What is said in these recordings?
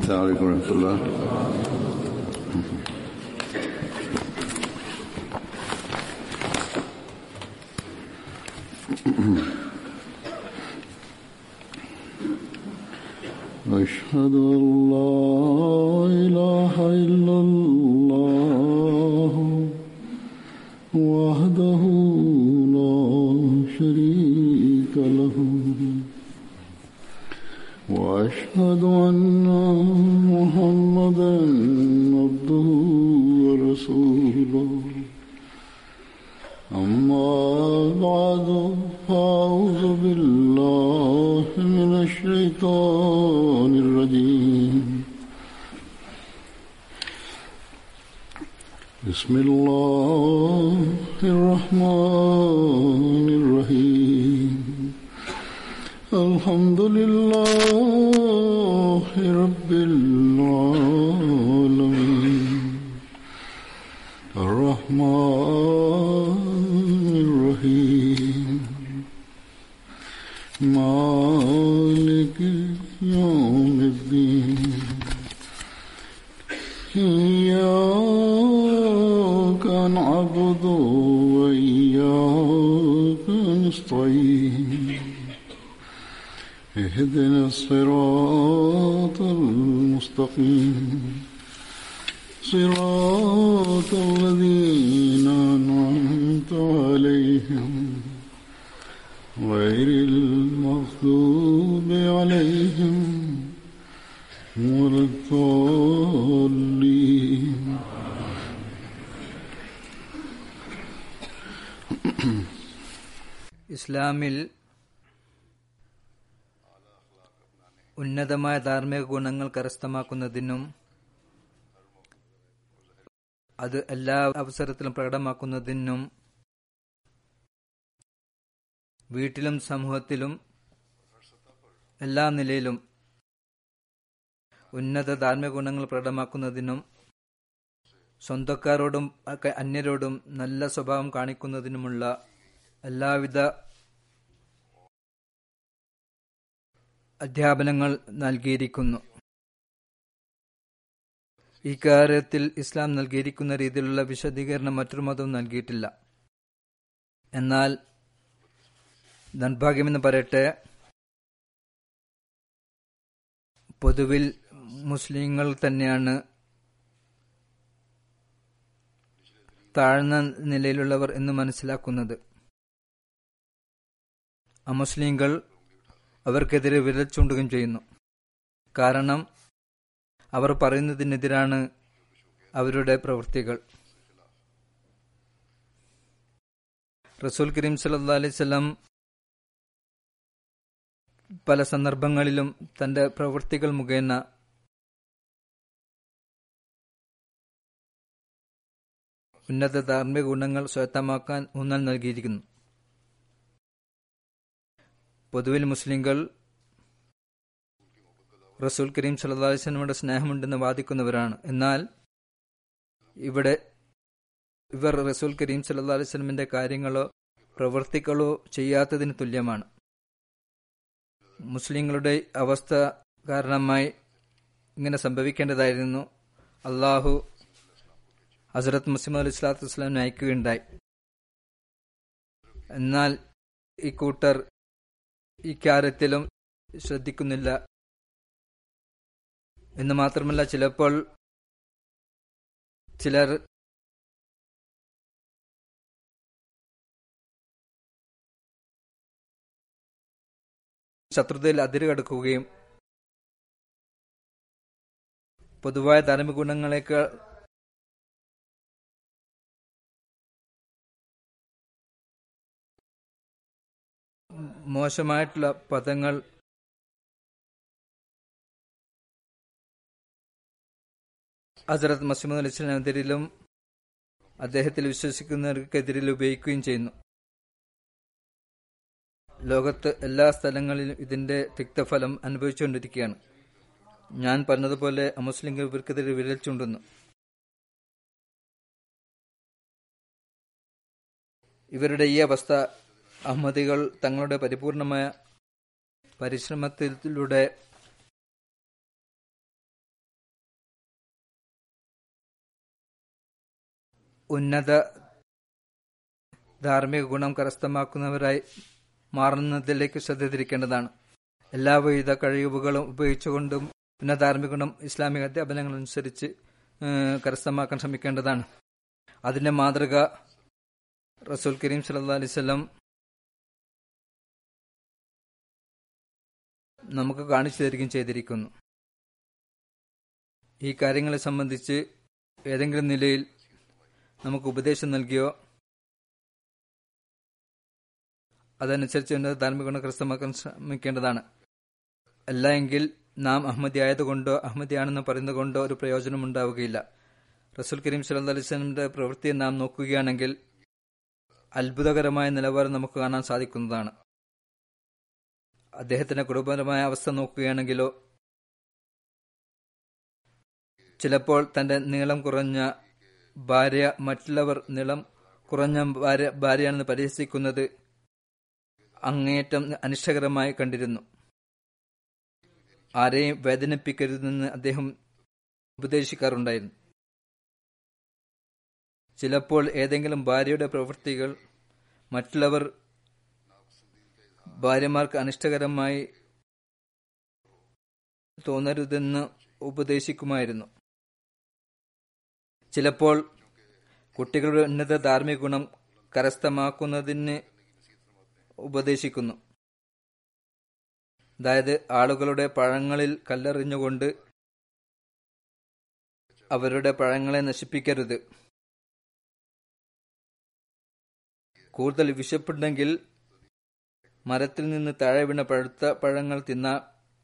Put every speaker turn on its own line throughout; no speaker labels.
السلام عليكم ورحمة الله أشهد أن لا إله إلا الله وحده لا شريك له وأشهد أن محمدا عبده ورسوله أما بعد فأعوذ بالله من الشيطان الرجيم بسم الله الرحمن الرحيم الحمد لله رب العالمين الرحمن الرحيم مالك يوم الدين إياك نعبد وإياك نستعين اهدنا الصراط المستقيم صراط الذين أنعمت عليهم غير المغضوب عليهم ولا الضالين
ഇസ്ലാമിൽ ഉന്നതമായ ധാർമ്മിക ഗുണങ്ങൾ കരസ്ഥമാക്കുന്നതിനും അത് എല്ലാ അവസരത്തിലും പ്രകടമാക്കുന്നതിനും വീട്ടിലും സമൂഹത്തിലും എല്ലാ നിലയിലും ഉന്നത ധാർമ്മിക ഗുണങ്ങൾ പ്രകടമാക്കുന്നതിനും സ്വന്തക്കാരോടും ഒക്കെ അന്യരോടും നല്ല സ്വഭാവം കാണിക്കുന്നതിനുമുള്ള എല്ലാവിധ അധ്യാപനങ്ങൾ നൽകിയിരിക്കുന്നു ഈ കാര്യത്തിൽ ഇസ്ലാം നൽകിയിരിക്കുന്ന രീതിയിലുള്ള വിശദീകരണം മറ്റൊരു മതവും നൽകിയിട്ടില്ല എന്നാൽ നിർഭാഗ്യമെന്ന് പറയട്ടെ പൊതുവിൽ മുസ്ലിങ്ങൾ തന്നെയാണ് താഴ്ന്ന നിലയിലുള്ളവർ എന്ന് മനസ്സിലാക്കുന്നത് അമുസ്ലിങ്ങൾ അവർക്കെതിരെ വിരൽ ചൂണ്ടുകയും ചെയ്യുന്നു കാരണം അവർ പറയുന്നതിനെതിരാണ് അവരുടെ പ്രവൃത്തികൾ റസൂൽ കരീം സല്ലാ അലൈവല്ലം പല സന്ദർഭങ്ങളിലും തന്റെ പ്രവൃത്തികൾ മുഖേന ഉന്നത ധാർമ്മിക ഗുണങ്ങൾ സ്വയത്തമാക്കാൻ ഊന്നൽ നൽകിയിരിക്കുന്നു പൊതുവിൽ മുസ്ലിങ്ങൾ റസൂൽ കരീം സല്ലാസ്ലമിയുടെ സ്നേഹമുണ്ടെന്ന് വാദിക്കുന്നവരാണ് എന്നാൽ ഇവിടെ ഇവർ റസൂൽ കരീം സല്ലാ അലൈവലമിന്റെ കാര്യങ്ങളോ പ്രവർത്തികളോ ചെയ്യാത്തതിന് തുല്യമാണ് മുസ്ലിങ്ങളുടെ അവസ്ഥ കാരണമായി ഇങ്ങനെ സംഭവിക്കേണ്ടതായിരുന്നു അള്ളാഹു ഹസരത്ത് മുസ്ലിം അലി സ്വലാത്തു വസ്ലാമിനെ അയക്കുകയുണ്ടായി എന്നാൽ ഈ കൂട്ടർ ഇക്കാര്യത്തിലും ശ്രദ്ധിക്കുന്നില്ല എന്ന് മാത്രമല്ല ചിലപ്പോൾ ചിലർ ശത്രുതയിൽ അതിരുകടക്കുകയും പൊതുവായ ധാർമ്മിക ഗുണങ്ങളേക്കാൾ മോശമായിട്ടുള്ള പദങ്ങൾ ഹസരത് മസീമദ് അലി ഇസ്ലാമെതിരിലും അദ്ദേഹത്തിൽ വിശ്വസിക്കുന്നവർക്കെതിരിൽ ഉപയോഗിക്കുകയും ചെയ്യുന്നു ലോകത്ത് എല്ലാ സ്ഥലങ്ങളിലും ഇതിന്റെ തിക്തഫലം അനുഭവിച്ചുകൊണ്ടിരിക്കുകയാണ് ഞാൻ പറഞ്ഞതുപോലെ അമുസ്ലിങ്ങൾ ഇവർക്കെതിരെ വിരൽ ചൂണ്ടുന്നു ഇവരുടെ ഈ അവസ്ഥ അഹമ്മദികൾ തങ്ങളുടെ പരിപൂർണമായ പരിശ്രമത്തിലൂടെ ഉന്നത ധാർമ്മിക ഗുണം കരസ്ഥമാക്കുന്നവരായി മാറുന്നതിലേക്ക് ശ്രദ്ധ തിരിക്കേണ്ടതാണ് എല്ലാവിധ കഴിവുകളും ഉപയോഗിച്ചുകൊണ്ടും ഉന്നത ധാർമ്മിക ഗുണം ഇസ്ലാമിക അധ്യാപനങ്ങൾ അനുസരിച്ച് ഏഹ്, കരസ്ഥമാക്കാൻ ശ്രമിക്കേണ്ടതാണ് അതിന്റെ മാതൃക റസൂൽ കരീം സല്ലല്ലാഹു അലൈഹി വസല്ലം നമുക്ക് കാണിച്ചു തരികയും ചെയ്തിരിക്കുന്നു ഈ കാര്യങ്ങളെ സംബന്ധിച്ച് ഏതെങ്കിലും നിലയിൽ നമുക്ക് ഉപദേശം നൽകിയോ അതനുസരിച്ച് ഉന്നത ധാർമ്മിക ഗുണം കരസ്ഥമാക്കാൻ ശ്രമിക്കേണ്ടതാണ് അല്ല എങ്കിൽ നാം അഹമ്മദി ആയതുകൊണ്ടോ അഹമ്മദിയാണെന്ന് പറയുന്നത് കൊണ്ടോ ഒരു പ്രയോജനം ഉണ്ടാവുകയില്ല റസൂൽ കരീം സല്ലല്ലാഹു അലൈഹി വസല്ലമയുടെ പ്രവൃത്തിയെ നാം നോക്കുകയാണെങ്കിൽ അത്ഭുതകരമായ നിലവാരം നമുക്ക് കാണാൻ സാധിക്കുന്നതാണ് അദ്ദേഹത്തിന്റെ കുടുംബപരമായ അവസ്ഥ നോക്കുകയാണെങ്കിലോ ചിലപ്പോൾ തന്റെ നീളം കുറഞ്ഞ ഭാര്യ മറ്റുള്ളവർ നീളം കുറഞ്ഞ ഭാര്യ ഭാര്യയാണെന്ന് പരിഹസിക്കുന്നത് അങ്ങേയറ്റം അനിഷ്ടകരമായി കണ്ടിരുന്നു ആരെയും വേദനിപ്പിക്കരുതെന്ന് അദ്ദേഹം ഉപദേശിക്കാറുണ്ടായിരുന്നു ചിലപ്പോൾ ഏതെങ്കിലും ഭാര്യയുടെ പ്രവൃത്തികൾ മറ്റുള്ളവർ ഭാര്യമാർക്ക് അനിഷ്ടകരമായി തോന്നരുതെന്ന് ഉപദേശിക്കുമായിരുന്നു ചിലപ്പോൾ കുട്ടികളുടെ ഉന്നത ധാർമ്മിക ഗുണം കരസ്ഥമാക്കുന്നതിന് ഉപദേശിക്കുന്നു അതായത് ആളുകളുടെ പഴങ്ങളിൽ കല്ലെറിഞ്ഞുകൊണ്ട് അവരുടെ പഴങ്ങളെ നശിപ്പിക്കരുത് കൂടുതൽ വിശപ്പുണ്ടെങ്കിൽ മരത്തിൽ നിന്ന് താഴെ വീണ പഴുത്ത പഴങ്ങൾ തിന്നാ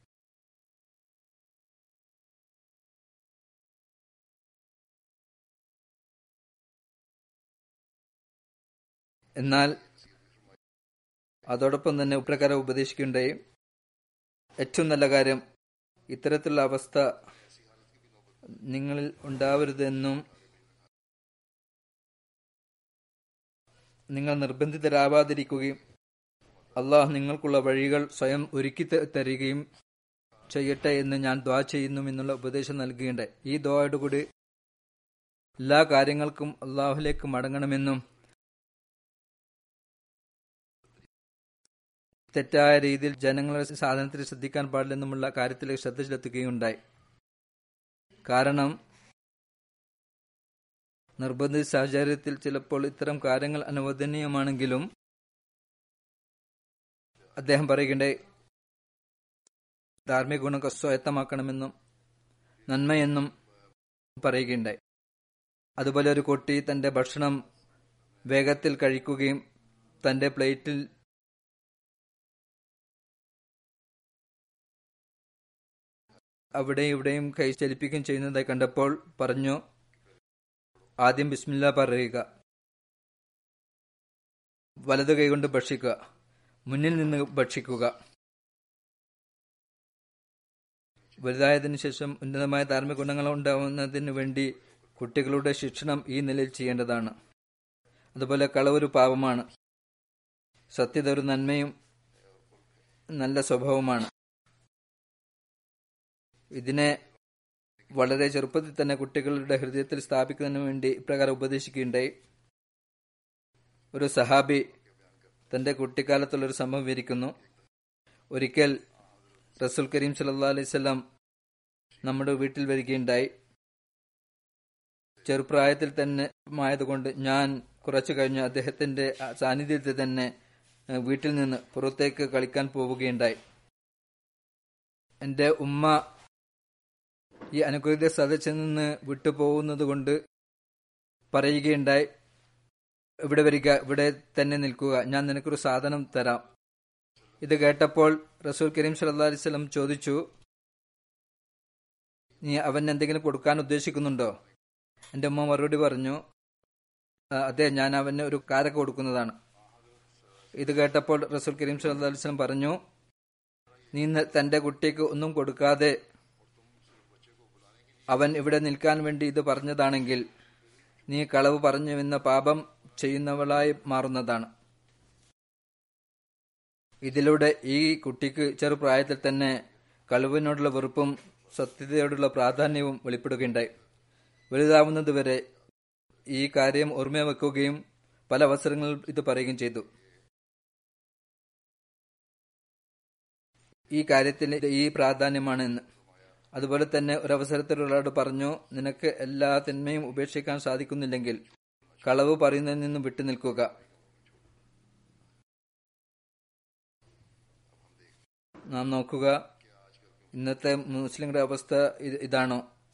എന്നാൽ അതോടൊപ്പം തന്നെ ഇപ്രകാരം ഉപദേശിക്കുകയുണ്ടായി ഏറ്റവും നല്ല കാര്യം ഇത്തരത്തിലുള്ള അവസ്ഥ നിങ്ങളിൽ ഉണ്ടാവരുതെന്നും നിങ്ങൾ നിർബന്ധിതരാവാതിരിക്കുകയും അള്ളാഹ് നിങ്ങൾക്കുള്ള വഴികൾ സ്വയം ഒരുക്കി ത- തരികയും ചെയ്യട്ടെ എന്ന് ഞാൻ ദ്വാ ചെയ്യുന്നു എന്നുള്ള ഉപദേശം നൽകുകയുണ്ടായി ഈ ദ്വായോടുകൂടി എല്ലാ കാര്യങ്ങൾക്കും അള്ളാഹുലേക്ക് മടങ്ങണമെന്നും തെറ്റായ രീതിയിൽ ജനങ്ങളുടെ സാധനത്തിൽ ശ്രദ്ധിക്കാൻ പാടില്ലെന്നുമുള്ള കാര്യത്തിലേക്ക് ശ്രദ്ധ ചെലുത്തുകയുണ്ടായി കാരണം നിർബന്ധിത സാഹചര്യത്തിൽ ചിലപ്പോൾ ഇത്തരം കാര്യങ്ങൾ അനുവദനീയമാണെങ്കിലും അദ്ദേഹം പറയുകയുണ്ടായി ധാർമ്മിക ഗുണം സ്വായത്തമാക്കണമെന്നും നന്മയെന്നും പറയുകയുണ്ടായി അതുപോലെ ഒരു കുട്ടി തന്റെ ഭക്ഷണം വേഗത്തിൽ കഴിക്കുകയും തന്റെ പ്ലേറ്റിൽ അവിടെയും ഇവിടെയും കൈ ചലിപ്പിക്കുകയും ചെയ്യുന്നതായി കണ്ടപ്പോൾ പറഞ്ഞു ആദ്യം ബിസ്മില്ല പറയുക വലതു കൈകൊണ്ട് ഭക്ഷിക്കുക മുന്നിൽ നിന്ന് ഭക്ഷിക്കുക വലുതായതിനു ശേഷം ഉന്നതമായ ധാർമ്മിക ഗുണങ്ങൾ ഉണ്ടാവുന്നതിന് വേണ്ടി കുട്ടികളുടെ ശിക്ഷണം ഈ നിലയിൽ ചെയ്യേണ്ടതാണ് അതുപോലെ കളവൊരു പാപമാണ് സത്യത ഒരു നന്മയും നല്ല സ്വഭാവമാണ് ഇതിനെ വളരെ ചെറുപ്പത്തിൽ തന്നെ കുട്ടികളുടെ ഹൃദയത്തിൽ സ്ഥാപിക്കുന്നതിന് വേണ്ടി ഇപ്രകാരം ഉപദേശിക്കുകയുണ്ടായി ഒരു സഹാബി തന്റെ കുട്ടിക്കാലത്തുള്ള ഒരു സംഭവം വിവരിക്കുന്നു ഒരിക്കൽ റസൂൽ കരീം സല്ലാ അലൈവല്ലാം നമ്മുടെ വീട്ടിൽ വരികയുണ്ടായി ചെറുപ്രായത്തിൽ തന്നെ ആയതുകൊണ്ട് ഞാൻ കുറച്ചു കഴിഞ്ഞ് അദ്ദേഹത്തിന്റെ സാന്നിധ്യത്തിൽ തന്നെ ഏഹ്, വീട്ടിൽ നിന്ന് പുറത്തേക്ക് കളിക്കാൻ പോവുകയുണ്ടായി എന്റെ ഉമ്മ ഈ അനുഗ്രഹീത സദസ്സിൽ നിന്ന് വിട്ടുപോകുന്നത് കൊണ്ട് പറയുകയുണ്ടായി ഇവിടെ വരിക ഇവിടെ തന്നെ നിൽക്കുക ഞാൻ നിനക്കൊരു സാധനം തരാം ഇത് കേട്ടപ്പോൾ റസൂൽ കരീം സല്ലാ അലിസ്ലം ചോദിച്ചു നീ അവൻ എന്തെങ്കിലും കൊടുക്കാൻ ഉദ്ദേശിക്കുന്നുണ്ടോ എന്റെ ഉമ്മ മറുപടി പറഞ്ഞു "ആ, അതെ ഞാൻ അവന് ഒരു കാരക്ക കൊടുക്കുന്നതാണ് ഇത് കേട്ടപ്പോൾ റസൂൽ കരീം സല്ലാ അലിസ്ലം പറഞ്ഞു നീ ഇന്ന് തന്റെ കുട്ടിക്ക് ഒന്നും കൊടുക്കാതെ അവൻ ഇവിടെ നിൽക്കാൻ വേണ്ടി ഇത് പറഞ്ഞതാണെങ്കിൽ നീ കളവ് പറഞ്ഞുവെന്ന പാപം ചെയ്യുന്നവളായി മാറുന്നതാണ് ഇതിലൂടെ ഈ കുട്ടിക്ക് ചെറുപ്രായത്തിൽ തന്നെ കളവിനോടുള്ള വെറുപ്പും സത്യതയോടുള്ള പ്രാധാന്യവും വെളിപ്പെടുകയുണ്ടായി വലുതാവുന്നതുവരെ ഈ കാര്യം ഓർമ്മ വെക്കുകയും പല അവസരങ്ങളിൽ ഇത് പറയുകയും ചെയ്തു ഈ കാര്യത്തിന് ഈ പ്രാധാന്യമാണ് എന്ന് അതുപോലെ തന്നെ ഒരവസരത്തിൽ ഒരാളോട് പറഞ്ഞു നിനക്ക് എല്ലാ തിന്മയും ഉപേക്ഷിക്കാൻ സാധിക്കുന്നില്ലെങ്കിൽ കളവ് പറയുന്നതിൽ നിന്നും വിട്ടുനിൽക്കുക നാം നോക്കുക ഇന്നത്തെ മുസ്ലിങ്ങളുടെ അവസ്ഥ ഇതാണോ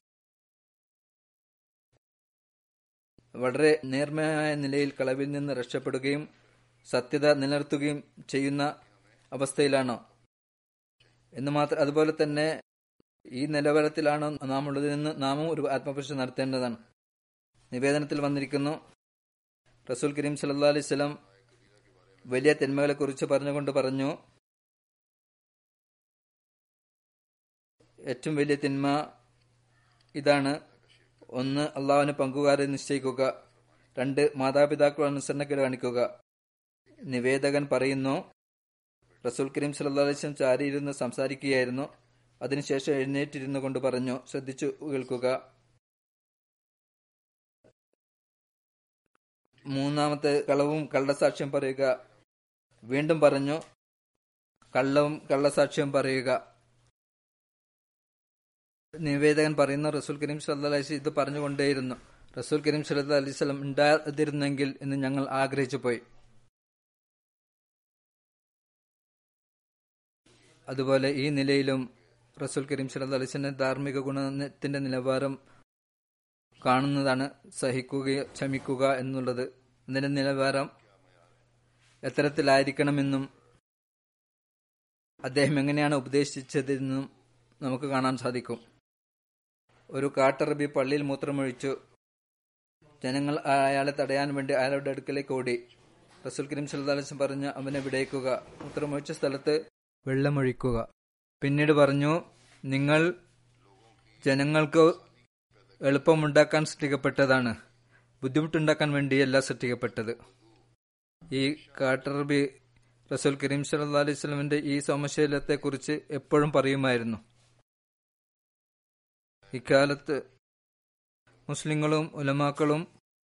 വളരെ നേർമയായ നിലയിൽ കളവിൽ നിന്ന് രക്ഷപ്പെടുകയും സത്യത നിലനിർത്തുകയും ചെയ്യുന്ന അവസ്ഥയിലാണോ എന്ന് മാത്രം അതുപോലെ തന്നെ ഈ നിലവാരത്തിലാണോ നാം ഉള്ളതെന്ന് നാമും ഒരു ആത്മപരിശോധന നടത്തേണ്ടതാണ് നിവേദനത്തിൽ വന്നിരിക്കുന്നു റസൂൽ കരീം സല്ലാ അലൈഹി സ്വലം വലിയ തിന്മകളെ കുറിച്ച് പറഞ്ഞുകൊണ്ട് പറഞ്ഞു ഏറ്റവും വലിയ തിന്മ ഇതാണ് ഒന്ന് അള്ളാഹുവിന് പങ്കുകാരെ നിശ്ചയിക്കുക രണ്ട് മാതാപിതാക്കൾ അനുസരണക്കേട് കാണിക്കുക നിവേദകൻ പറയുന്നു റസൂൽ കരീം സല്ലാ അലൈസ്ലം ചാരിയിരുന്ന് സംസാരിക്കുകയായിരുന്നു അതിനുശേഷം എഴുന്നേറ്റിരുന്നു കൊണ്ട് പറഞ്ഞു ശ്രദ്ധിച്ചു കേൾക്കുക മൂന്നാമത്തെ കളവും കള്ളസാക്ഷ്യം പറയുക വീണ്ടും പറഞ്ഞു കള്ളവും കള്ളസാക്ഷ്യം പറയുക നിവേദകൻ പറയുന്ന റസൂൽ കരീം സല്ലാ അലൈസ് ഇത് പറഞ്ഞുകൊണ്ടേയിരുന്നു റസൂൽ കരീം സല്ലാ അലൈഹി സ്വലം ഉണ്ടാതിരുന്നെങ്കിൽ എന്ന് ഞങ്ങൾ ആഗ്രഹിച്ചു പോയി അതുപോലെ ഈ നിലയിലും റസൂൽ കരീം സല്ലാ അലൈസിന്റെ ധാർമ്മിക ഗുണത്തിന്റെ നിലവാരം കാണുന്നതാണ് സഹിക്കുക ക്ഷമിക്കുക എന്നുള്ളത് അതിന്റെ നിലവാരം എത്തരത്തിലായിരിക്കണമെന്നും അദ്ദേഹം എങ്ങനെയാണ് ഉപദേശിച്ചതെന്നും നമുക്ക് കാണാൻ സാധിക്കും ഒരു കാട്ടറബി പള്ളിയിൽ മൂത്രമൊഴിച്ചു ജനങ്ങൾ അയാളെ തടയാൻ വേണ്ടി അയാളുടെ അടുക്കലേക്ക് ഓടി റസൂൽ കരീം സല്ലാസ്ലം പറഞ്ഞ് അവനെ വിടയിക്കുക മൂത്രമൊഴിച്ച സ്ഥലത്ത് വെള്ളമൊഴിക്കുക പിന്നീട് പറഞ്ഞു നിങ്ങൾ ജനങ്ങൾക്ക് എളുപ്പമുണ്ടാക്കാൻ സൃഷ്ടിക്കപ്പെട്ടതാണ് ബുദ്ധിമുട്ടുണ്ടാക്കാൻ വേണ്ടിയല്ല സൃഷ്ടിക്കപ്പെട്ടത് ഈ കാട്ടറബി റസൂൽ കരീം സല്ലാ അലൈഹി സ്വലമിന്റെ ഈ സമശീലത്തെക്കുറിച്ച് എപ്പോഴും പറയുമായിരുന്നു ഇക്കാലത്ത് മുസ്ലിങ്ങളും ഉലമാക്കളും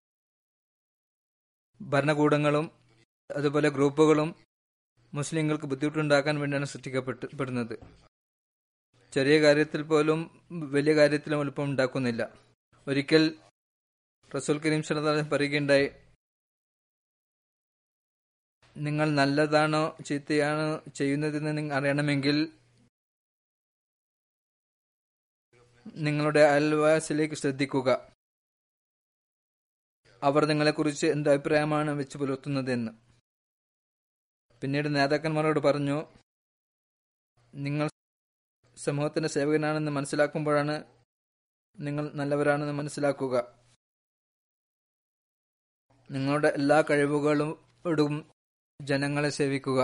ഭരണകൂടങ്ങളും അതുപോലെ ഗ്രൂപ്പുകളും മുസ്ലിങ്ങൾക്ക് ബുദ്ധിമുട്ടുണ്ടാക്കാൻ വേണ്ടിയാണ് സൃഷ്ടിക്കപ്പെടുന്നത് ചെറിയ കാര്യത്തിൽ പോലും വലിയ കാര്യത്തിലും എളുപ്പം ഉണ്ടാക്കുന്നില്ല ഒരിക്കൽ റസൂൽ കരീം സലതാലം പറയുകയുണ്ടായി നിങ്ങൾ നല്ലതാണോ ചീത്തയാണോ ചെയ്യുന്നതെന്ന് നിങ്ങൾ അറിയണമെങ്കിൽ നിങ്ങളുടെ അയൽവാസിലേക്ക് ശ്രദ്ധിക്കുക അവർ നിങ്ങളെക്കുറിച്ച് എന്ത് അഭിപ്രായമാണ് വെച്ച് പുലർത്തുന്നതെന്ന് പിന്നീട് നേതാക്കന്മാരോട് പറഞ്ഞു നിങ്ങൾ സമൂഹത്തിന്റെ സേവകനാണെന്ന് മനസ്സിലാക്കുമ്പോഴാണ് നിങ്ങൾ നല്ലവരാണെന്ന് മനസ്സിലാക്കുക നിങ്ങളുടെ എല്ലാ കഴിവുകളോടും ജനങ്ങളെ സേവിക്കുക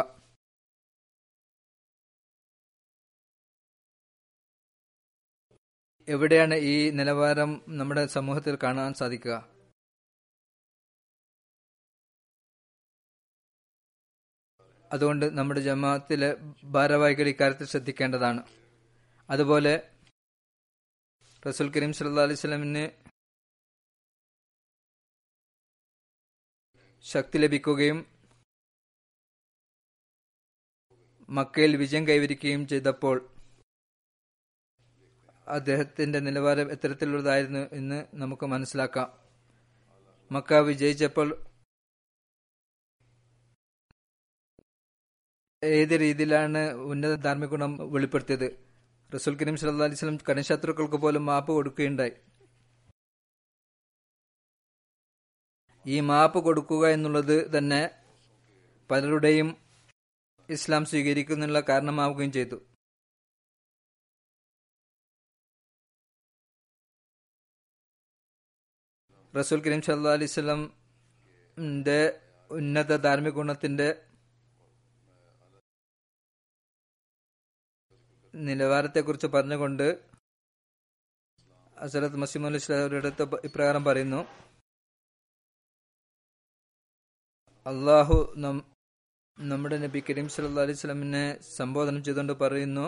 എവിടെയാണ് ഈ നിലവാരം നമ്മുടെ സമൂഹത്തിൽ കാണാൻ സാധിക്കുക അതുകൊണ്ട് നമ്മുടെ ജമാഅത്തിലെ ഭാരവാഹികൾ ഇക്കാര്യത്തിൽ ശ്രദ്ധിക്കേണ്ടതാണ് അതുപോലെ റസൂൽ കരീം സല്ലാ അലൈഹി സ്വലമിന് ശക്തി ലഭിക്കുകയും മക്കയിൽ വിജയം കൈവരിക്കുകയും ചെയ്തപ്പോൾ അദ്ദേഹത്തിന്റെ നിലവാരം എത്തരത്തിലുള്ളതായിരുന്നു എന്ന് നമുക്ക് മനസ്സിലാക്കാം മക്ക വിജയിച്ചപ്പോൾ ഏത് രീതിയിലാണ് ഉന്നത ധാർമ്മിക ഗുണം വെളിപ്പെടുത്തിയത് റസൂൽ കരീം സല്ലാ അലിസ്ലം കണിശത്രുക്കൾക്ക് പോലും മാപ്പ് കൊടുക്കുകയുണ്ടായി ഈ മാപ്പ് കൊടുക്കുക എന്നുള്ളത് തന്നെ പലരുടെയും ഇസ്ലാം സ്വീകരിക്കുന്നുള്ള കാരണമാവുകയും ചെയ്തു റസൂൽ കരീം സല്ലാ അലിസ്ലമിന്റെ ഉന്നത ധാർമ്മിക ഗുണത്തിന്റെ നിലവാരത്തെക്കുറിച്ച് പറഞ്ഞുകൊണ്ട് അസലത്ത് മസീം അലി ഇസ്ലാമിയുടെ അടുത്ത് ഇപ്രകാരം പറയുന്നു അള്ളാഹു നമ്മുടെ നബി കരീം സല്ലാ അലൈഹി സ്വലമിനെ സംബോധന ചെയ്തുകൊണ്ട് പറയുന്നു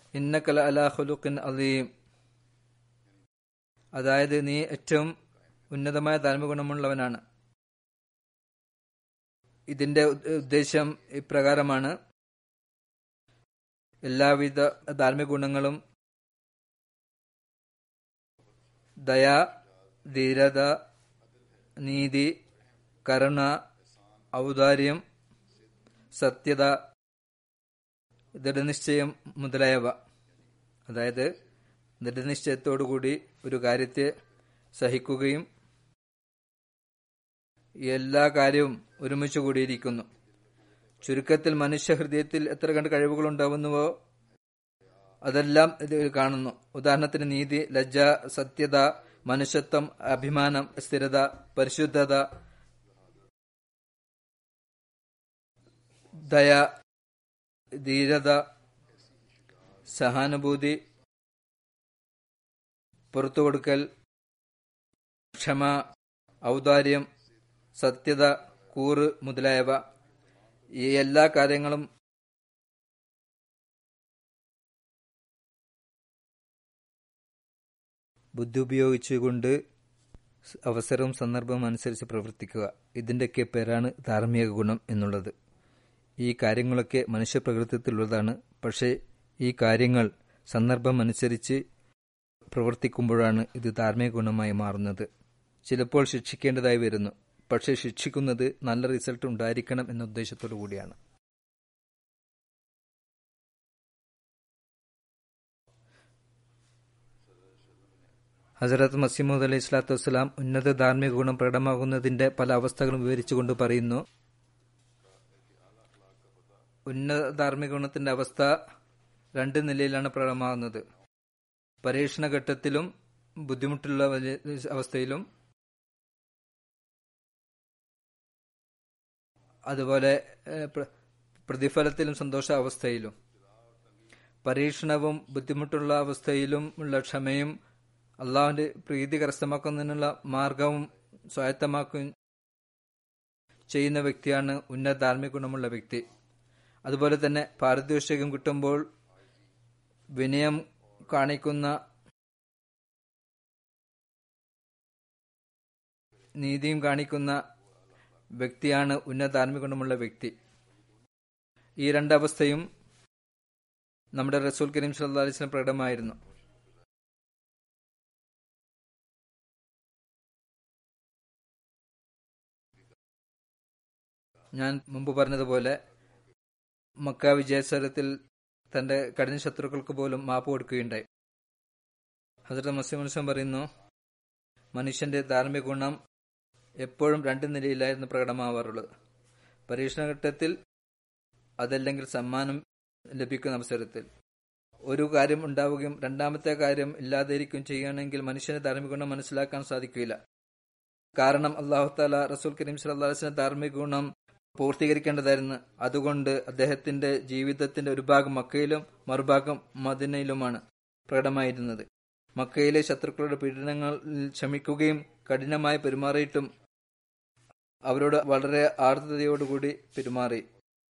ഇന്നക്കല അലാ ഹുലുഖിൻ അലീം അതായത് നീ ഏറ്റവും ഉന്നതമായ ധാർമ്മിക ഗുണമുള്ളവനാണ് ഇതിന്റെ ഉദ്ദ- ഉദ്ദേശം ഇപ്രകാരമാണ് എല്ലാവിധ ധാർമ്മിക ഗുണങ്ങളും ദയ ധീരത നീതി കരുണ ഔദാര്യം സത്യത ദൃഢനിശ്ചയം മുതലായവ അതായത് ദൃഢനിശ്ചയത്തോടുകൂടി ഒരു കാര്യത്തെ സഹിക്കുകയും എല്ലാ കാര്യവും ഒരുമിച്ച് കൂടിയിരിക്കുന്നു ചുരുക്കത്തിൽ മനുഷ്യഹൃദയത്തിൽ എത്ര കണ്ട് കഴിവുകൾ ഉണ്ടാവുന്നുവോ അതെല്ലാം ഇതിൽ കാണുന്നു ഉദാഹരണത്തിന് നീതി ലജ്ജ സത്യത മനുഷ്യത്വം അഭിമാനം സ്ഥിരത പരിശുദ്ധത ദയ ധീരത സഹാനുഭൂതി പുറത്തുകൊടുക്കൽ ക്ഷമ ഔദാര്യം സത്യത കൂറ് മുതലായവ ഈ എല്ലാ കാര്യങ്ങളും ബുദ്ധി ഉപയോഗിച്ചുകൊണ്ട് അവസരവും സന്ദർഭവും അനുസരിച്ച് പ്രവർത്തിക്കുക ഇതിൻ്റെയൊക്കെ പേരാണ് ധാർമ്മിക ഗുണം എന്നുള്ളത് ഈ കാര്യങ്ങളൊക്കെ മനുഷ്യപ്രകൃതത്തിലുള്ളതാണ് പക്ഷേ ഈ കാര്യങ്ങൾ സന്ദർഭം അനുസരിച്ച് പ്രവർത്തിക്കുമ്പോഴാണ് ഇത് ധാർമ്മിക ഗുണമായി മാറുന്നത് ചിലപ്പോൾ ശിക്ഷിക്കേണ്ടതായി വരുന്നു പക്ഷേ ശിക്ഷിക്കുന്നത് നല്ല റിസൾട്ട് ഉണ്ടായിരിക്കണം എന്ന ഉദ്ദേശത്തോടു കൂടിയാണ് ഹസരത്ത് മസീമൂദ് അലൈഹി സ്വലാത്തു വസ്സലാം ഉന്നത ധാർമ്മിക ഗുണം പ്രകടമാകുന്നതിന്റെ പല അവസ്ഥകളും വിവരിച്ചുകൊണ്ട് പറയുന്നു ഉന്നത ധാർമ്മിക ഗുണത്തിന്റെ അവസ്ഥ രണ്ട് നിലയിലാണ് പ്രകടമാകുന്നത് പരീക്ഷണ ഘട്ടത്തിലും ബുദ്ധിമുട്ടുള്ള വലിയ അവസ്ഥയിലും അതുപോലെ ഏഹ്, പ്ര- പ്രതിഫലത്തിലും സന്തോഷാവസ്ഥയിലും പരീക്ഷണവും ബുദ്ധിമുട്ടുള്ള അവസ്ഥയിലും ഉള്ള ക്ഷമയും അള്ളാഹുവിന്റെ പ്രീതി കരസ്ഥമാക്കുന്നതിനുള്ള മാർഗവും സ്വായത്തമാക്കുകയും ചെയ്യുന്ന വ്യക്തിയാണ് ഉന്നത ധാർമ്മിക ഗുണമുള്ള വ്യക്തി അതുപോലെ തന്നെ പാരിതോഷികം കിട്ടുമ്പോൾ വിനയം കാണിക്കുന്ന നീതിയും കാണിക്കുന്ന വ്യക്തിയാണ് ഉന്നത ധാർമ്മിക ഗുണമുള്ള വ്യക്തി ഈ രണ്ടവസ്ഥയും നമ്മുടെ റസൂൽ കരീം സല്ലല്ലാഹു അലൈഹി വസല്ലം പ്രകടമായിരുന്നു ഞാൻ മുമ്പ് പറഞ്ഞതുപോലെ മക്ക വിജയസരത്തിൽ തന്റെ കഠിന ശത്രുക്കൾക്ക് പോലും മാപ്പ് കൊടുക്കുകയുണ്ടായി ഹസരത്ത് മസീമുൽസം പറയുന്നു മനുഷ്യന്റെ ധാർമ്മിക ഗുണം എപ്പോഴും രണ്ട് നിലയിലായിരുന്നു പ്രകടമാവാറുള്ളത് പരീക്ഷണഘട്ടത്തിൽ അതല്ലെങ്കിൽ സമ്മാനം ലഭിക്കുന്ന അവസരത്തിൽ ഒരു കാര്യം ഉണ്ടാവുകയും രണ്ടാമത്തെ കാര്യം ഇല്ലാതിരിക്കുകയും ചെയ്യുകയാണെങ്കിൽ മനുഷ്യന്റെ ധാർമ്മിക ഗുണം മനസ്സിലാക്കാൻ സാധിക്കില്ല കാരണം അള്ളാഹു താല റസൂൽ കരീം സല്ലാസ്ലിന്റെ ധാർമ്മിക ഗുണം പൂർത്തീകരിക്കേണ്ടതായിരുന്നു അതുകൊണ്ട് അദ്ദേഹത്തിന്റെ ജീവിതത്തിന്റെ ഒരു ഭാഗം മക്കയിലും മറുഭാഗം മദിനയിലുമാണ് പ്രകടമായിരുന്നത് മക്കയിലെ ശത്രുക്കളുടെ പീഡനങ്ങളിൽ ക്ഷമിക്കുകയും കഠിനമായി പെരുമാറിയിട്ടും അവരോട് വളരെ ആർദ്രതയോടുകൂടി പെരുമാറി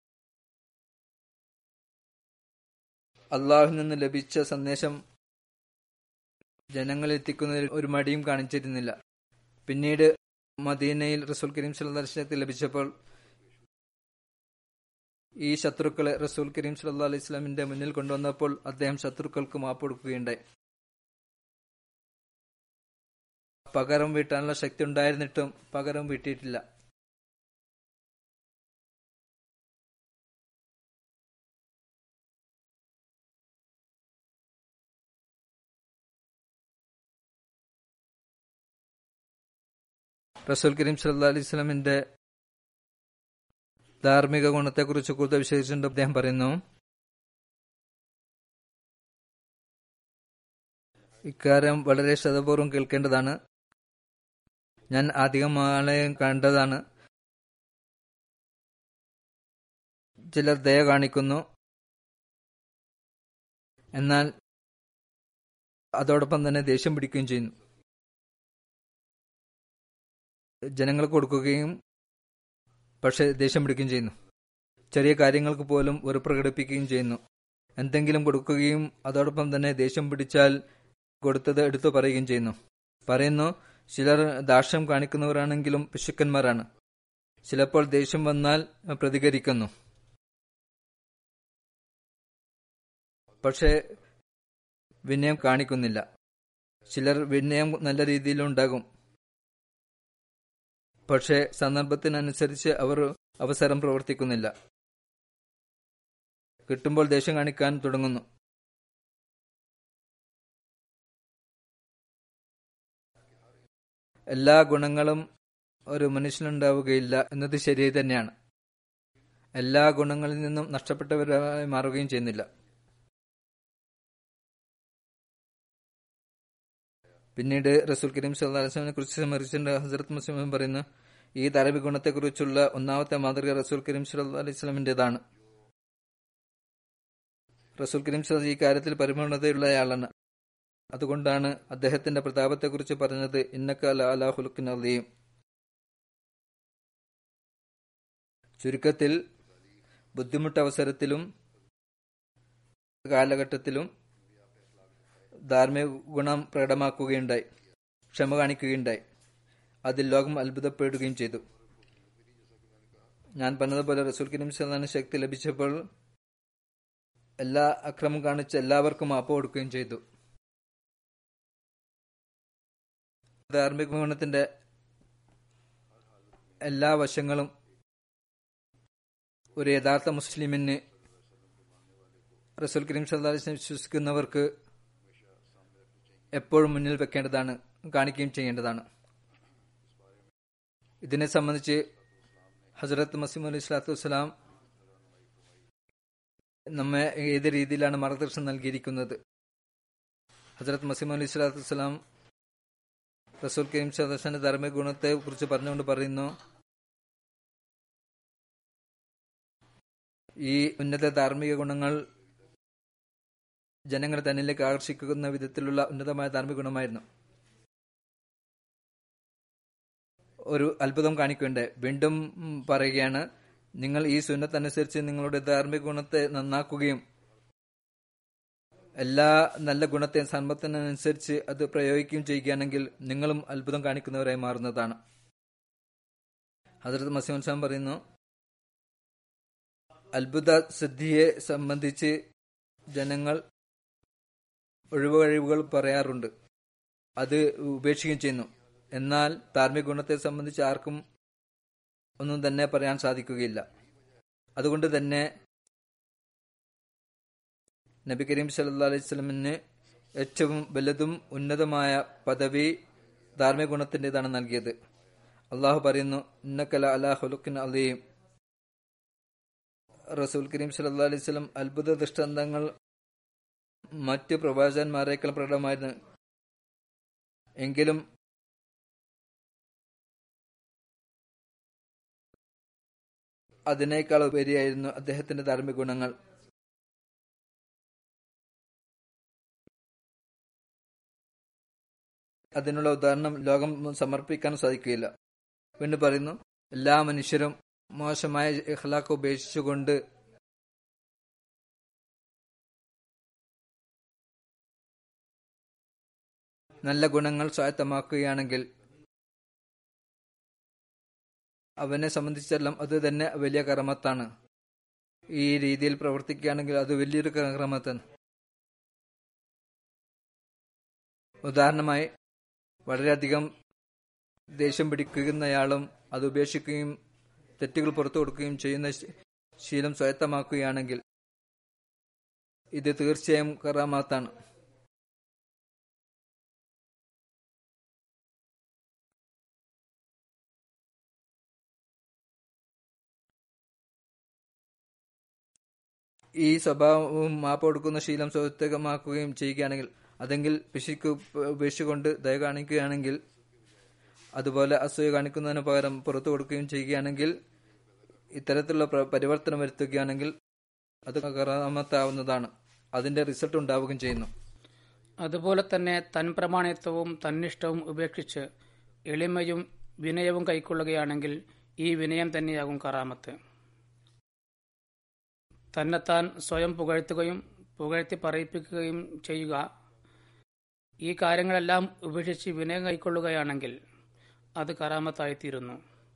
അള്ളാഹുവിൽ നിന്ന് ലഭിച്ച സന്ദേശം ജനങ്ങളിൽ എത്തിക്കുന്നതിൽ ഒരു മടിയും കാണിച്ചിരുന്നില്ല പിന്നീട് മദീനയിൽ റസൂൽ കരീം സല്ലാസ്ലത്തെ ലഭിച്ചപ്പോൾ ഈ ശത്രുക്കളെ റസൂൽ കരീം സല്ലാ അലൈഹി സ്വലാമിന്റെ മുന്നിൽ കൊണ്ടുവന്നപ്പോൾ അദ്ദേഹം ശത്രുക്കൾക്ക് മാപ്പ് കൊടുക്കുകയുണ്ടായി പകരം വീട്ടാനുള്ള ശക്തി ഉണ്ടായിരുന്നിട്ടും പകരം വീട്ടിയിട്ടില്ല റസൂൽ കരീം സല്ലാ അലൈഹി സ്വലമിന്റെ ധാർമ്മിക ഗുണത്തെക്കുറിച്ച് കൂടുതൽ വിശേഷിച്ചുകൊണ്ട് അദ്ദേഹം പറയുന്നു ഇക്കാര്യം വളരെ ശ്രദ്ധപൂർവ്വം കേൾക്കേണ്ടതാണ് ഞാൻ അധികം ആളെ കണ്ടതാണ് ചിലർ ദയ കാണിക്കുന്നു എന്നാൽ അതോടൊപ്പം തന്നെ ദേഷ്യം പിടിക്കുകയും ചെയ്യുന്നു ജനങ്ങൾക്ക് കൊടുക്കുകയും പക്ഷെ ദേഷ്യം പിടിക്കുകയും ചെയ്യുന്നു ചെറിയ കാര്യങ്ങൾക്ക് പോലും ഒരു പ്രകടിപ്പിക്കുകയും ചെയ്യുന്നു എന്തെങ്കിലും കൊടുക്കുകയും അതോടൊപ്പം തന്നെ ദേഷ്യം പിടിച്ചാൽ കൊടുത്തത് എടുത്തു പറയുകയും ചെയ്യുന്നു പറയുന്നു ചിലർ ദാഷ്യം കാണിക്കുന്നവരാണെങ്കിലും പിശുക്കന്മാരാണ് ചിലപ്പോൾ ദേഷ്യം വന്നാൽ പ്രതികരിക്കുന്നു പക്ഷേ വിനയം കാണിക്കുന്നില്ല ചിലർ വിനയം നല്ല രീതിയിലുണ്ടാകും പക്ഷേ സന്ദർഭത്തിനനുസരിച്ച് അവർ അവസരം പ്രവർത്തിക്കുന്നില്ല കിട്ടുമ്പോൾ ദേഷ്യം കാണിക്കാൻ തുടങ്ങുന്നു എല്ലാ ഗുണങ്ങളും ഒരു മനുഷ്യനുണ്ടാവുകയില്ല എന്നത് ശരി തന്നെയാണ് എല്ലാ ഗുണങ്ങളിൽ നിന്നും നഷ്ടപ്പെട്ടവരായി മാറുകയും ചെയ്യുന്നില്ല പിന്നീട് റസൂൽ കരീം സല്ലാസ്ലാമിനെ കുറിച്ച് സമരിച്ചിട്ടുണ്ട് ഹസരത് മുസ്ലിം പറയുന്നു ഈ തരബി ഗുണത്തെക്കുറിച്ചുള്ള ഒന്നാമത്തെ മാതൃക റസൂൽ കരീം സല്ലാ അലൈഹി സ്വലമിന്റേതാണ് റസൂൽ കരീം സല ഈ കാര്യത്തിൽ പരിപൂർണതയുള്ളയാളാണ് അതുകൊണ്ടാണ് അദ്ദേഹത്തിന്റെ പ്രതാപത്തെക്കുറിച്ച് പറഞ്ഞത് ഇന്നക്ക അലാഹുലുക്കിൻ അലിയും ചുരുക്കത്തിൽ ബുദ്ധിമുട്ട് അവസരത്തിലും കാലഘട്ടത്തിലും ധാർമ്മിക ഗുണം പ്രകടമാക്കുകയുണ്ടായി ക്ഷമ കാണിക്കുകയുണ്ടായി അതിൽ ലോകം അത്ഭുതപ്പെടുകയും ചെയ്തു ഞാൻ പറഞ്ഞതുപോലെ റസൂൽ കരീം സലാന് ശക്തി ലഭിച്ചപ്പോൾ എല്ലാ അക്രമം കാണിച്ച് എല്ലാവർക്കും മാപ്പ് കൊടുക്കുകയും ചെയ്തു ധാർമ്മിക ഗുണത്തിന്റെ എല്ലാ വശങ്ങളും ഒരു യഥാർത്ഥ മുസ്ലിമിന് റസൂൽ കരീം സല്ലാസ്ലം വിശ്വസിക്കുന്നവർക്ക് എപ്പോഴും മുന്നിൽ വെക്കേണ്ടതാണ് കാണിക്കുകയും ചെയ്യേണ്ടതാണ് ഇതിനെ സംബന്ധിച്ച് ഹസരത്ത് മസീം അലി സ്വലാത്തു വസ്സലാം നമ്മെ ഏത് രീതിയിലാണ് മാർഗദർശനം നൽകിയിരിക്കുന്നത് ഹസരത്ത് മസീം അലി സ്വലാത്തു വസ്സലാം റസൂൽ കരീം സദസ്സിന്റെ ധാർമ്മിക ഗുണത്തെ കുറിച്ച് പറഞ്ഞുകൊണ്ട് പറയുന്നു ഈ ഉന്നത ധാർമ്മിക ഗുണങ്ങൾ ജനങ്ങളെ തന്നിലേക്ക് ആകർഷിക്കുന്ന വിധത്തിലുള്ള ഉന്നതമായ ധാർമ്മിക ഗുണമായിരുന്നു ഒരു അത്ഭുതം കാണിക്കേണ്ടത് വീണ്ടും പറയുകയാണ് നിങ്ങൾ ഈ സുന്നത്തനുസരിച്ച് നിങ്ങളുടെ ധാർമ്മിക ഗുണത്തെ നന്നാക്കുകയും എല്ലാ നല്ല ഗുണത്തെ സമ്പത്തിനനുസരിച്ച് അത് പ്രയോഗിക്കുകയും ചെയ്യുകയാണെങ്കിൽ നിങ്ങളും അത്ഭുതം കാണിക്കുന്നവരായി മാറുന്നതാണ് ഹസരത് മസീമൻ സാം പറയുന്നു അത്ഭുത സിദ്ധിയെ സംബന്ധിച്ച് ജനങ്ങൾ ഒഴിവുകഴിവുകൾ പറയാറുണ്ട് അത് ഉപേക്ഷിക്കുകയും ചെയ്യുന്നു എന്നാൽ ധാർമ്മിക ഗുണത്തെ സംബന്ധിച്ച് ആർക്കും ഒന്നും തന്നെ പറയാൻ സാധിക്കുകയില്ല അതുകൊണ്ട് തന്നെ നബി കരീം സല്ലാ അലൈഹി സ്വലമിന് ഏറ്റവും വലുതും ഉന്നതമായ പദവി ധാർമ്മിക ഗുണത്തിൻ്റെതാണ് നൽകിയത് അള്ളാഹു പറയുന്നു ഇന്നക്കല അലാ ഹുലുക്കിൻ അലീം റസൂൽ കരീം സല്ലാ അലൈഹി സ്വലം അത്ഭുത ദൃഷ്ടാന്തങ്ങൾ മറ്റ് പ്രവാചകന്മാരെക്കാൾ പ്രകടമായിരുന്നു എങ്കിലും അതിനേക്കാൾ ഉപരിയായിരുന്നു അദ്ദേഹത്തിന്റെ ധാർമ്മിക ഗുണങ്ങൾ അതിനുള്ള ഉദാഹരണം ലോകം സമർപ്പിക്കാൻ സാധിക്കുകയില്ല വീണ്ടും പറയുന്നു എല്ലാ മനുഷ്യരും മോശമായ ഇഖ്ലാഖ് ഉപേക്ഷിച്ചുകൊണ്ട് നല്ല ഗുണങ്ങൾ സ്വായത്തമാക്കുകയാണെങ്കിൽ അവനെ സംബന്ധിച്ചെല്ലാം അത് തന്നെ വലിയ കർമ്മത്താണ് ഈ രീതിയിൽ പ്രവർത്തിക്കുകയാണെങ്കിൽ അത് വലിയൊരു കർമ്മത്താണ് ഉദാഹരണമായി വളരെയധികം ദേഷ്യം പിടിക്കുന്നയാളും അത് ഉപേക്ഷിക്കുകയും തെറ്റുകൾ പുറത്തു കൊടുക്കുകയും ചെയ്യുന്ന ശീലം സ്വായത്തമാക്കുകയാണെങ്കിൽ ഇത് തീർച്ചയായും കറാമാത്താണ് ഈ സ്വഭാവവും മാപ്പ് കൊടുക്കുന്ന ശീലം സ്വായത്തമാക്കുകയും ചെയ്യുകയാണെങ്കിൽ അതെങ്കിൽ പിശിക്ക് ഉപേക്ഷിച്ചുകൊണ്ട് ദയ കാണിക്കുകയാണെങ്കിൽ അതുപോലെ അസൂയ കാണിക്കുന്നതിന് പകരം പുറത്തു കൊടുക്കുകയും ചെയ്യുകയാണെങ്കിൽ ഇത്തരത്തിലുള്ള പരിവർത്തനം വരുത്തുകയാണെങ്കിൽ അത് കറാമത്താവുന്നതാണ് അതിന്റെ റിസൾട്ട് ഉണ്ടാവുകയും ചെയ്യുന്നു
അതുപോലെ തന്നെ തൻപ്രമാണിത്വവും തന്നിഷ്ടവും ഉപേക്ഷിച്ച് എളിമയും വിനയവും കൈക്കൊള്ളുകയാണെങ്കിൽ ഈ വിനയം തന്നെയാകും കറാമത്ത് തന്നെത്താൻ സ്വയം പുകഴ്ത്തുകയും പുകഴ്ത്തി പറയിപ്പിക്കുകയും ചെയ്യുക ഈ കാര്യങ്ങളെല്ലാം ഉപേക്ഷിച്ച് വിനയം കൈക്കൊള്ളുകയാണെങ്കിൽ അത് കറാമത്തായിത്തീരുന്നു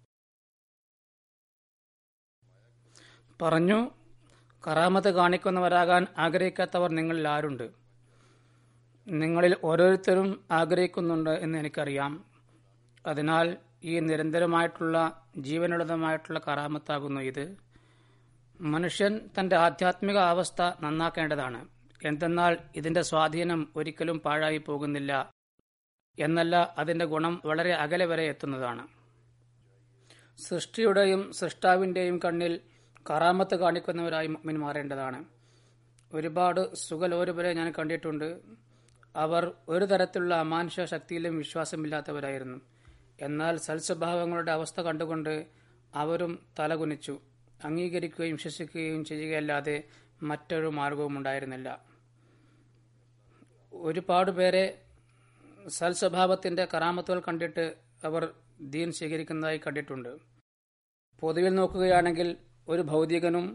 പറഞ്ഞു കറാമത്ത് കാണിക്കുന്നവരാകാൻ ആഗ്രഹിക്കാത്തവർ നിങ്ങളിൽ ആരുണ്ട് നിങ്ങളിൽ ഓരോരുത്തരും ആഗ്രഹിക്കുന്നുണ്ട് എന്ന് എനിക്കറിയാം അതിനാൽ ഈ നിരന്തരമായിട്ടുള്ള ജീവനുള്ളതമായിട്ടുള്ള കറാമത്താകുന്നു ഇത് മനുഷ്യൻ തന്റെ ആധ്യാത്മിക അവസ്ഥ നന്നാക്കേണ്ടതാണ് എന്തെന്നാൽ ഇതിന്റെ സ്വാധീനം ഒരിക്കലും പാഴായി പോകുന്നില്ല എന്നല്ല അതിന്റെ ഗുണം വളരെ അകലെ വരെ എത്തുന്നതാണ് സൃഷ്ടിയുടെയും സൃഷ്ടാവിന്റെയും കണ്ണിൽ കറാമത്ത് കാണിക്കുന്നവരായി മുഅ്മിൻ മാറേണ്ടതാണ് ഒരുപാട് സുഖലോരുപരെ ഞാൻ കണ്ടിട്ടുണ്ട് അവർ ഒരു തരത്തിലുള്ള അമാനുഷ ശക്തിയിലും വിശ്വാസമില്ലാത്തവരായിരുന്നു എന്നാൽ സൽസ്വഭാവങ്ങളുടെ അവസ്ഥ കണ്ടുകൊണ്ട് അവരും തലകുനിച്ചു അംഗീകരിക്കുകയും വിശ്വസിക്കുകയും ചെയ്യുകയല്ലാതെ മറ്റൊരു മാർഗവും ഉണ്ടായിരുന്നില്ല ഒരുപാട് പേരെ സൽസ്വഭാവത്തിന്റെ കറാമത്തുകൾ കണ്ടിട്ട് അവർ ദീൻ സ്വീകരിക്കുന്നതായി കണ്ടിട്ടുണ്ട് പൊതുവിൽ നോക്കുകയാണെങ്കിൽ ഒരു ഭൗതികനും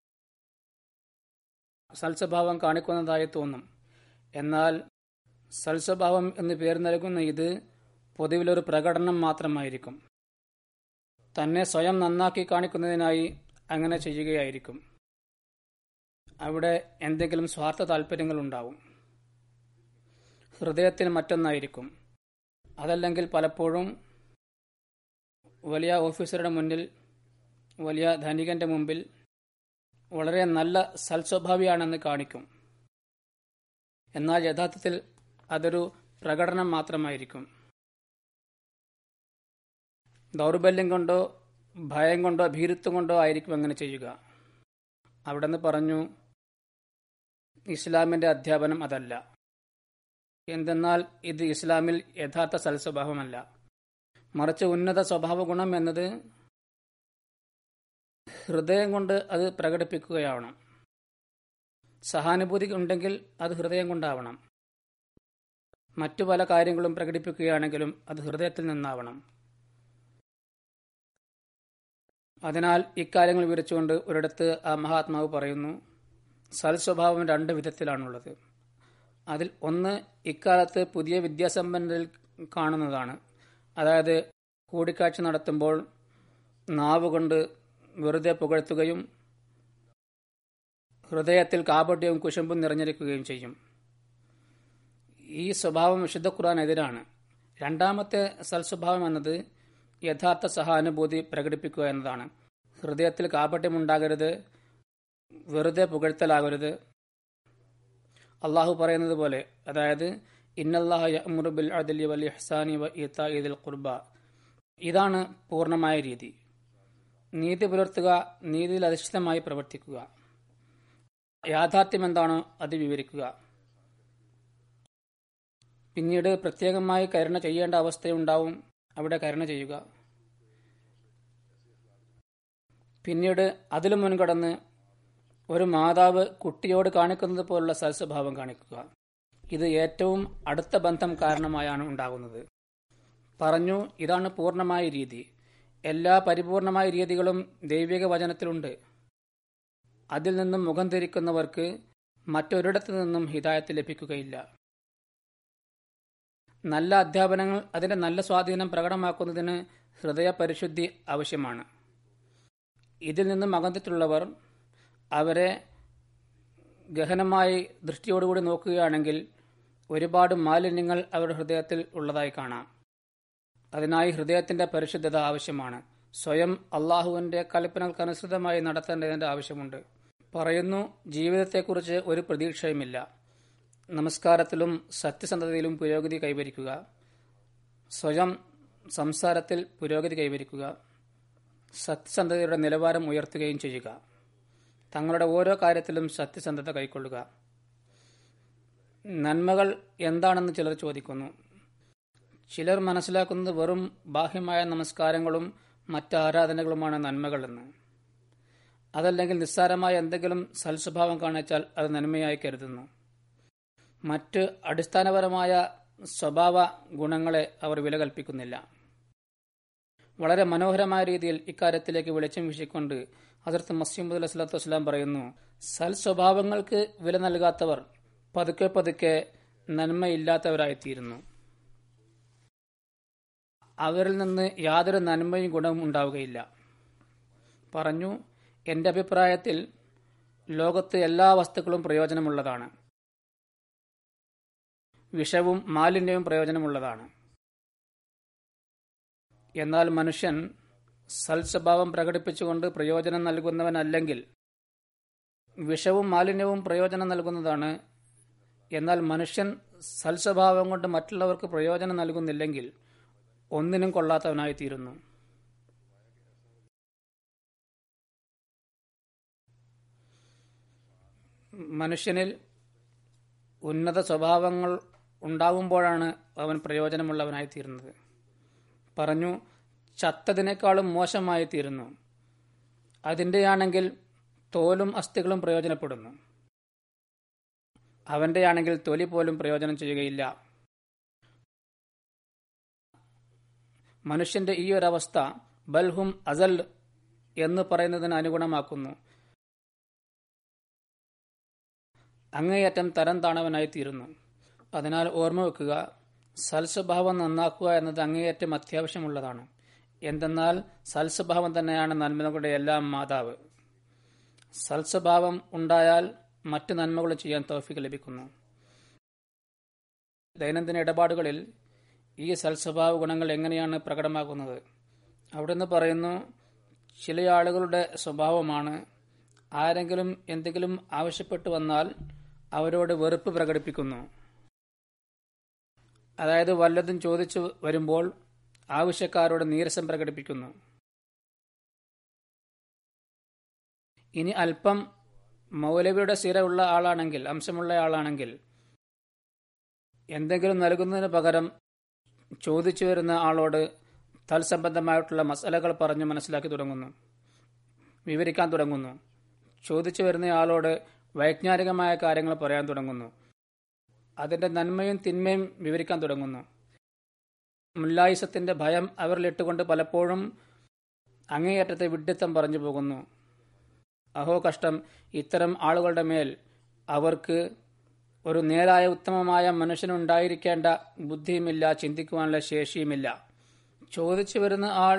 സൽസ്വഭാവം കാണിക്കുന്നതായി തോന്നും എന്നാൽ സൽസ്വഭാവം എന്ന് പേര് നൽകുന്ന ഇത് പൊതുവിലൊരു പ്രകടനം മാത്രമായിരിക്കും തന്നെ സ്വയം നന്നാക്കി കാണിക്കുന്നതിനായി അങ്ങനെ ചെയ്യുകയായിരിക്കും അവിടെ എന്തെങ്കിലും സ്വാർത്ഥ താല്പര്യങ്ങൾ ഉണ്ടാവും ഹൃദയത്തിൽ മറ്റൊന്നായിരിക്കും അതല്ലെങ്കിൽ പലപ്പോഴും വലിയ ഓഫീസറുടെ മുന്നിൽ വലിയ ധനികന്റെ മുമ്പിൽ വളരെ നല്ല സൽസ്വഭാവിയാണെന്ന് കാണിക്കും എന്നാൽ യഥാർത്ഥത്തിൽ അതൊരു പ്രകടനം മാത്രമായിരിക്കും ദൗർബല്യം കൊണ്ടോ ഭയം കൊണ്ടോ ഭീരുത്വം കൊണ്ടോ ആയിരിക്കും അങ്ങനെ ചെയ്യുക അവിടെ നിന്ന് പറഞ്ഞു ഇസ്ലാമിന്റെ അധ്യാപനം അതല്ല എന്തെന്നാൽ ഇത് ഇസ്ലാമിൽ യഥാർത്ഥ സൽസ്വഭാവമല്ല മറിച്ച് ഉന്നത സ്വഭാവ ഗുണം എന്നത് ഹൃദയം കൊണ്ട് അത് പ്രകടിപ്പിക്കുകയാവണം സഹാനുഭൂതി ഉണ്ടെങ്കിൽ അത് ഹൃദയം കൊണ്ടാവണം മറ്റു പല കാര്യങ്ങളും പ്രകടിപ്പിക്കുകയാണെങ്കിലും അത് ഹൃദയത്തിൽ നിന്നാവണം അതിനാൽ ഇക്കാര്യങ്ങൾ വിവരിച്ചുകൊണ്ട് ഒരിടത്ത് ആ മഹാത്മാവ് പറയുന്നു സൽസ്വഭാവം രണ്ട് വിധത്തിലാണുള്ളത് അതിൽ ഒന്ന് ഇക്കാലത്ത് പുതിയ വിദ്യാസമ്പന്നരിൽ കാണുന്നതാണ് അതായത് കൂടിക്കാഴ്ച നടത്തുമ്പോൾ നാവ് കൊണ്ട് വെറുതെ പുകഴ്ത്തുകയും ഹൃദയത്തിൽ കാപട്യവും കുശുമ്പും നിറഞ്ഞിരിക്കുകയും ചെയ്യും ഈ സ്വഭാവം വിശുദ്ധ ഖുർആൻ എതിരാണ് രണ്ടാമത്തെ സൽസ്വഭാവം എന്നത് യഥാർത്ഥ സഹാനുഭൂതി പ്രകടിപ്പിക്കുക എന്നതാണ് ഹൃദയത്തിൽ കാപട്യമുണ്ടാകരുത് വെറുതെ പുകഴ്ത്തലാകരുത് അള്ളാഹു പറയുന്നത് പോലെ അതായത് ഇന്നല്ലാഹ യഅ്മുറു അദലി വൽ ഇഹ്സാനി വ ഈതാഇദിൽ ഖുർബ ഇതാണ് പൂർണ്ണമായ രീതി നീതി പുലർത്തുക നീതിയിൽ അധിഷ്ഠിതമായി പ്രവർത്തിക്കുക യാഥാർത്ഥ്യം എന്താണോ അത് വിവരിക്കുക പിന്നീട് പ്രത്യേകമായി കരുണ ചെയ്യേണ്ട അവസ്ഥയുണ്ടാവും അവിടെ കരുണ ചെയ്യുക പിന്നീട് അതിലും മുൻകടന്ന് ഒരു മാതാവ് കുട്ടിയോട് കാണിക്കുന്നത് പോലുള്ള സൽസ്വഭാവം കാണിക്കുക ഇത് ഏറ്റവും അടുത്ത ബന്ധം കാരണമായാണ് ഉണ്ടാകുന്നത് പറഞ്ഞു ഇതാണ് പൂർണ്ണമായ രീതി എല്ലാ പരിപൂർണമായ രീതികളും ദൈവിക വചനത്തിലുണ്ട് അതിൽ നിന്നും മുഖം ധരിക്കുന്നവർക്ക് മറ്റൊരിടത്തു നിന്നും ഹിതായത്ത് ലഭിക്കുകയില്ല നല്ല അധ്യാപനങ്ങൾ അതിന്റെ നല്ല സ്വാധീനം പ്രകടമാക്കുന്നതിന് ഹൃദയ പരിശുദ്ധി ആവശ്യമാണ് ഇതിൽ നിന്നും അകന്നിട്ടുള്ളവർ അവരെ ഗഹനമായി ദൃഷ്ടിയോടുകൂടി നോക്കുകയാണെങ്കിൽ ഒരുപാട് മാലിന്യങ്ങൾ അവരുടെ ഹൃദയത്തിൽ ഉള്ളതായി കാണാം അതിനായി ഹൃദയത്തിന്റെ പരിശുദ്ധത ആവശ്യമാണ് സ്വയം അള്ളാഹുവിന്റെ കൽപ്പനകൾക്കനുസൃതമായി നടത്തേണ്ടതിന്റെ ആവശ്യമുണ്ട് പറയുന്നു ജീവിതത്തെക്കുറിച്ച് ഒരു പ്രതീക്ഷയുമില്ല നമസ്കാരത്തിലും സത്യസന്ധതയിലും പുരോഗതി കൈവരിക്കുക സ്വയം സംസാരത്തിൽ പുരോഗതി കൈവരിക്കുക സത്യസന്ധതയുടെ നിലവാരം ഉയർത്തുകയും ചെയ്യുക തങ്ങളുടെ ഓരോ കാര്യത്തിലും സത്യസന്ധത കൈക്കൊള്ളുക നന്മകൾ എന്താണെന്ന് ചിലർ ചോദിക്കുന്നു ചിലർ മനസ്സിലാക്കുന്നത് വെറും ബാഹ്യമായ നമസ്കാരങ്ങളും മറ്റ് ആരാധനകളുമാണ് നന്മകളെന്ന് അതല്ലെങ്കിൽ നിസ്സാരമായ എന്തെങ്കിലും സൽസ്വഭാവം കാണിച്ചാൽ അത് നന്മയായി കരുതുന്നു മറ്റ് അടിസ്ഥാനപരമായ സ്വഭാവ ഗുണങ്ങളെ അവർ വില കൽപ്പിക്കുന്നില്ല വളരെ മനോഹരമായ രീതിയിൽ ഇക്കാര്യത്തിലേക്ക് വെളിച്ചം വീശിക്കൊണ്ട് ഹസരത്ത് മസീമുദ് അലൈഹി സ്വലാത്തു വസ്സലാം പറയുന്നു സൽ സ്വഭാവങ്ങൾക്ക് വില നൽകാത്തവർ പതുക്കെ പതുക്കെ നന്മയില്ലാത്തവരായിത്തീരുന്നു അവരിൽ നിന്ന് യാതൊരു നന്മയും ഗുണവും ഉണ്ടാവുകയില്ല പറഞ്ഞു എൻ്റെ അഭിപ്രായത്തിൽ ലോകത്ത് എല്ലാ വസ്തുക്കളും പ്രയോജനമുള്ളതാണ് വിഷവും മാലിന്യവും പ്രയോജനമുള്ളതാണ് എന്നാൽ മനുഷ്യൻ സൽസ്വഭാവം പ്രകടിപ്പിച്ചുകൊണ്ട് പ്രയോജനം നൽകുന്നവനല്ലെങ്കിൽ വിഷവും മാലിന്യവും പ്രയോജനം നൽകുന്നതാണ് എന്നാൽ മനുഷ്യൻ സൽസ്വഭാവം കൊണ്ട് മറ്റുള്ളവർക്ക് പ്രയോജനം നൽകുന്നില്ലെങ്കിൽ ഒന്നിനും കൊള്ളാത്തവനായിത്തീരുന്നു മനുഷ്യനിൽ ഉന്നത സ്വഭാവങ്ങൾ ഉണ്ടാകുമ്പോഴാണ് അവൻ പ്രയോജനമുള്ളവനായിത്തീരുന്നത് പറഞ്ഞു ചത്തതിനേക്കാളും മോശമായി തീരുന്നു അതിൻ്റെയാണെങ്കിൽ തോലും അസ്ഥികളും പ്രയോജനപ്പെടുന്നു അവൻ്റെയാണെങ്കിൽ തൊലി പോലും പ്രയോജനം ചെയ്യുകയില്ല മനുഷ്യന്റെ ഈ ഒരവസ്ഥ ബൽഹും അസൽ എന്ന് പറയുന്നതിന് അനുഗുണമാക്കുന്നു അങ്ങേയറ്റം തരം താണവനായി തീരുന്നു അതിനാൽ ഓർമ്മ വെക്കുക സൽസ്വഭാവം നന്നാക്കുക എന്നത് അങ്ങേയറ്റം അത്യാവശ്യമുള്ളതാണ് എന്തെന്നാൽ സൽസ്വഭാവം തന്നെയാണ് നന്മകളുടെ എല്ലാം മാതാവ് സൽസ്വഭാവം ഉണ്ടായാൽ മറ്റു നന്മകൾ ചെയ്യാൻ തോഫിക്ക് ലഭിക്കുന്നു ദൈനംദിന ഇടപാടുകളിൽ ഈ സൽസ്വഭാവ ഗുണങ്ങൾ എങ്ങനെയാണ് പ്രകടമാകുന്നത് അവിടുന്ന് പറയുന്നു ചില ആളുകളുടെ സ്വഭാവമാണ് ആരെങ്കിലും എന്തെങ്കിലും ആവശ്യപ്പെട്ടു വന്നാൽ അവരോട് വെറുപ്പ് പ്രകടിപ്പിക്കുന്നു അതായത് വല്ലതും ചോദിച്ചു വരുമ്പോൾ ആവശ്യക്കാരോട് നീരസം പ്രകടിപ്പിക്കുന്നു ഇനി അല്പം മൗലവിയുടെ സ്ഥിരമുള്ള ആളാണെങ്കിൽ അംശമുള്ള ആളാണെങ്കിൽ എന്തെങ്കിലും നൽകുന്നതിന് പകരം ചോദിച്ചു വരുന്ന ആളോട് തൽസംബന്ധമായിട്ടുള്ള മസാലകൾ പറഞ്ഞ് മനസ്സിലാക്കി തുടങ്ങുന്നു വിവരിക്കാൻ തുടങ്ങുന്നു ചോദിച്ചു വരുന്ന ആളോട് വൈജ്ഞാനികമായ കാര്യങ്ങൾ പറയാൻ തുടങ്ങുന്നു അതിന്റെ നന്മയും തിന്മയും വിവരിക്കാൻ തുടങ്ങുന്നു മുല്ലായിസത്തിന്റെ ഭയം അവരിലിട്ടുകൊണ്ട് പലപ്പോഴും അങ്ങേയറ്റത്തെ വിഡ്ഢിത്തം പറഞ്ഞു പോകുന്നു അഹോ കഷ്ടം ഇത്തരം ആളുകളുടെ മേൽ അവർക്ക് ഒരു നേരായ ഉത്തമമായ മനുഷ്യനുണ്ടായിരിക്കേണ്ട ബുദ്ധിയുമില്ല ചിന്തിക്കുവാനുള്ള ശേഷിയുമില്ല ചോദിച്ചു വരുന്ന ആൾ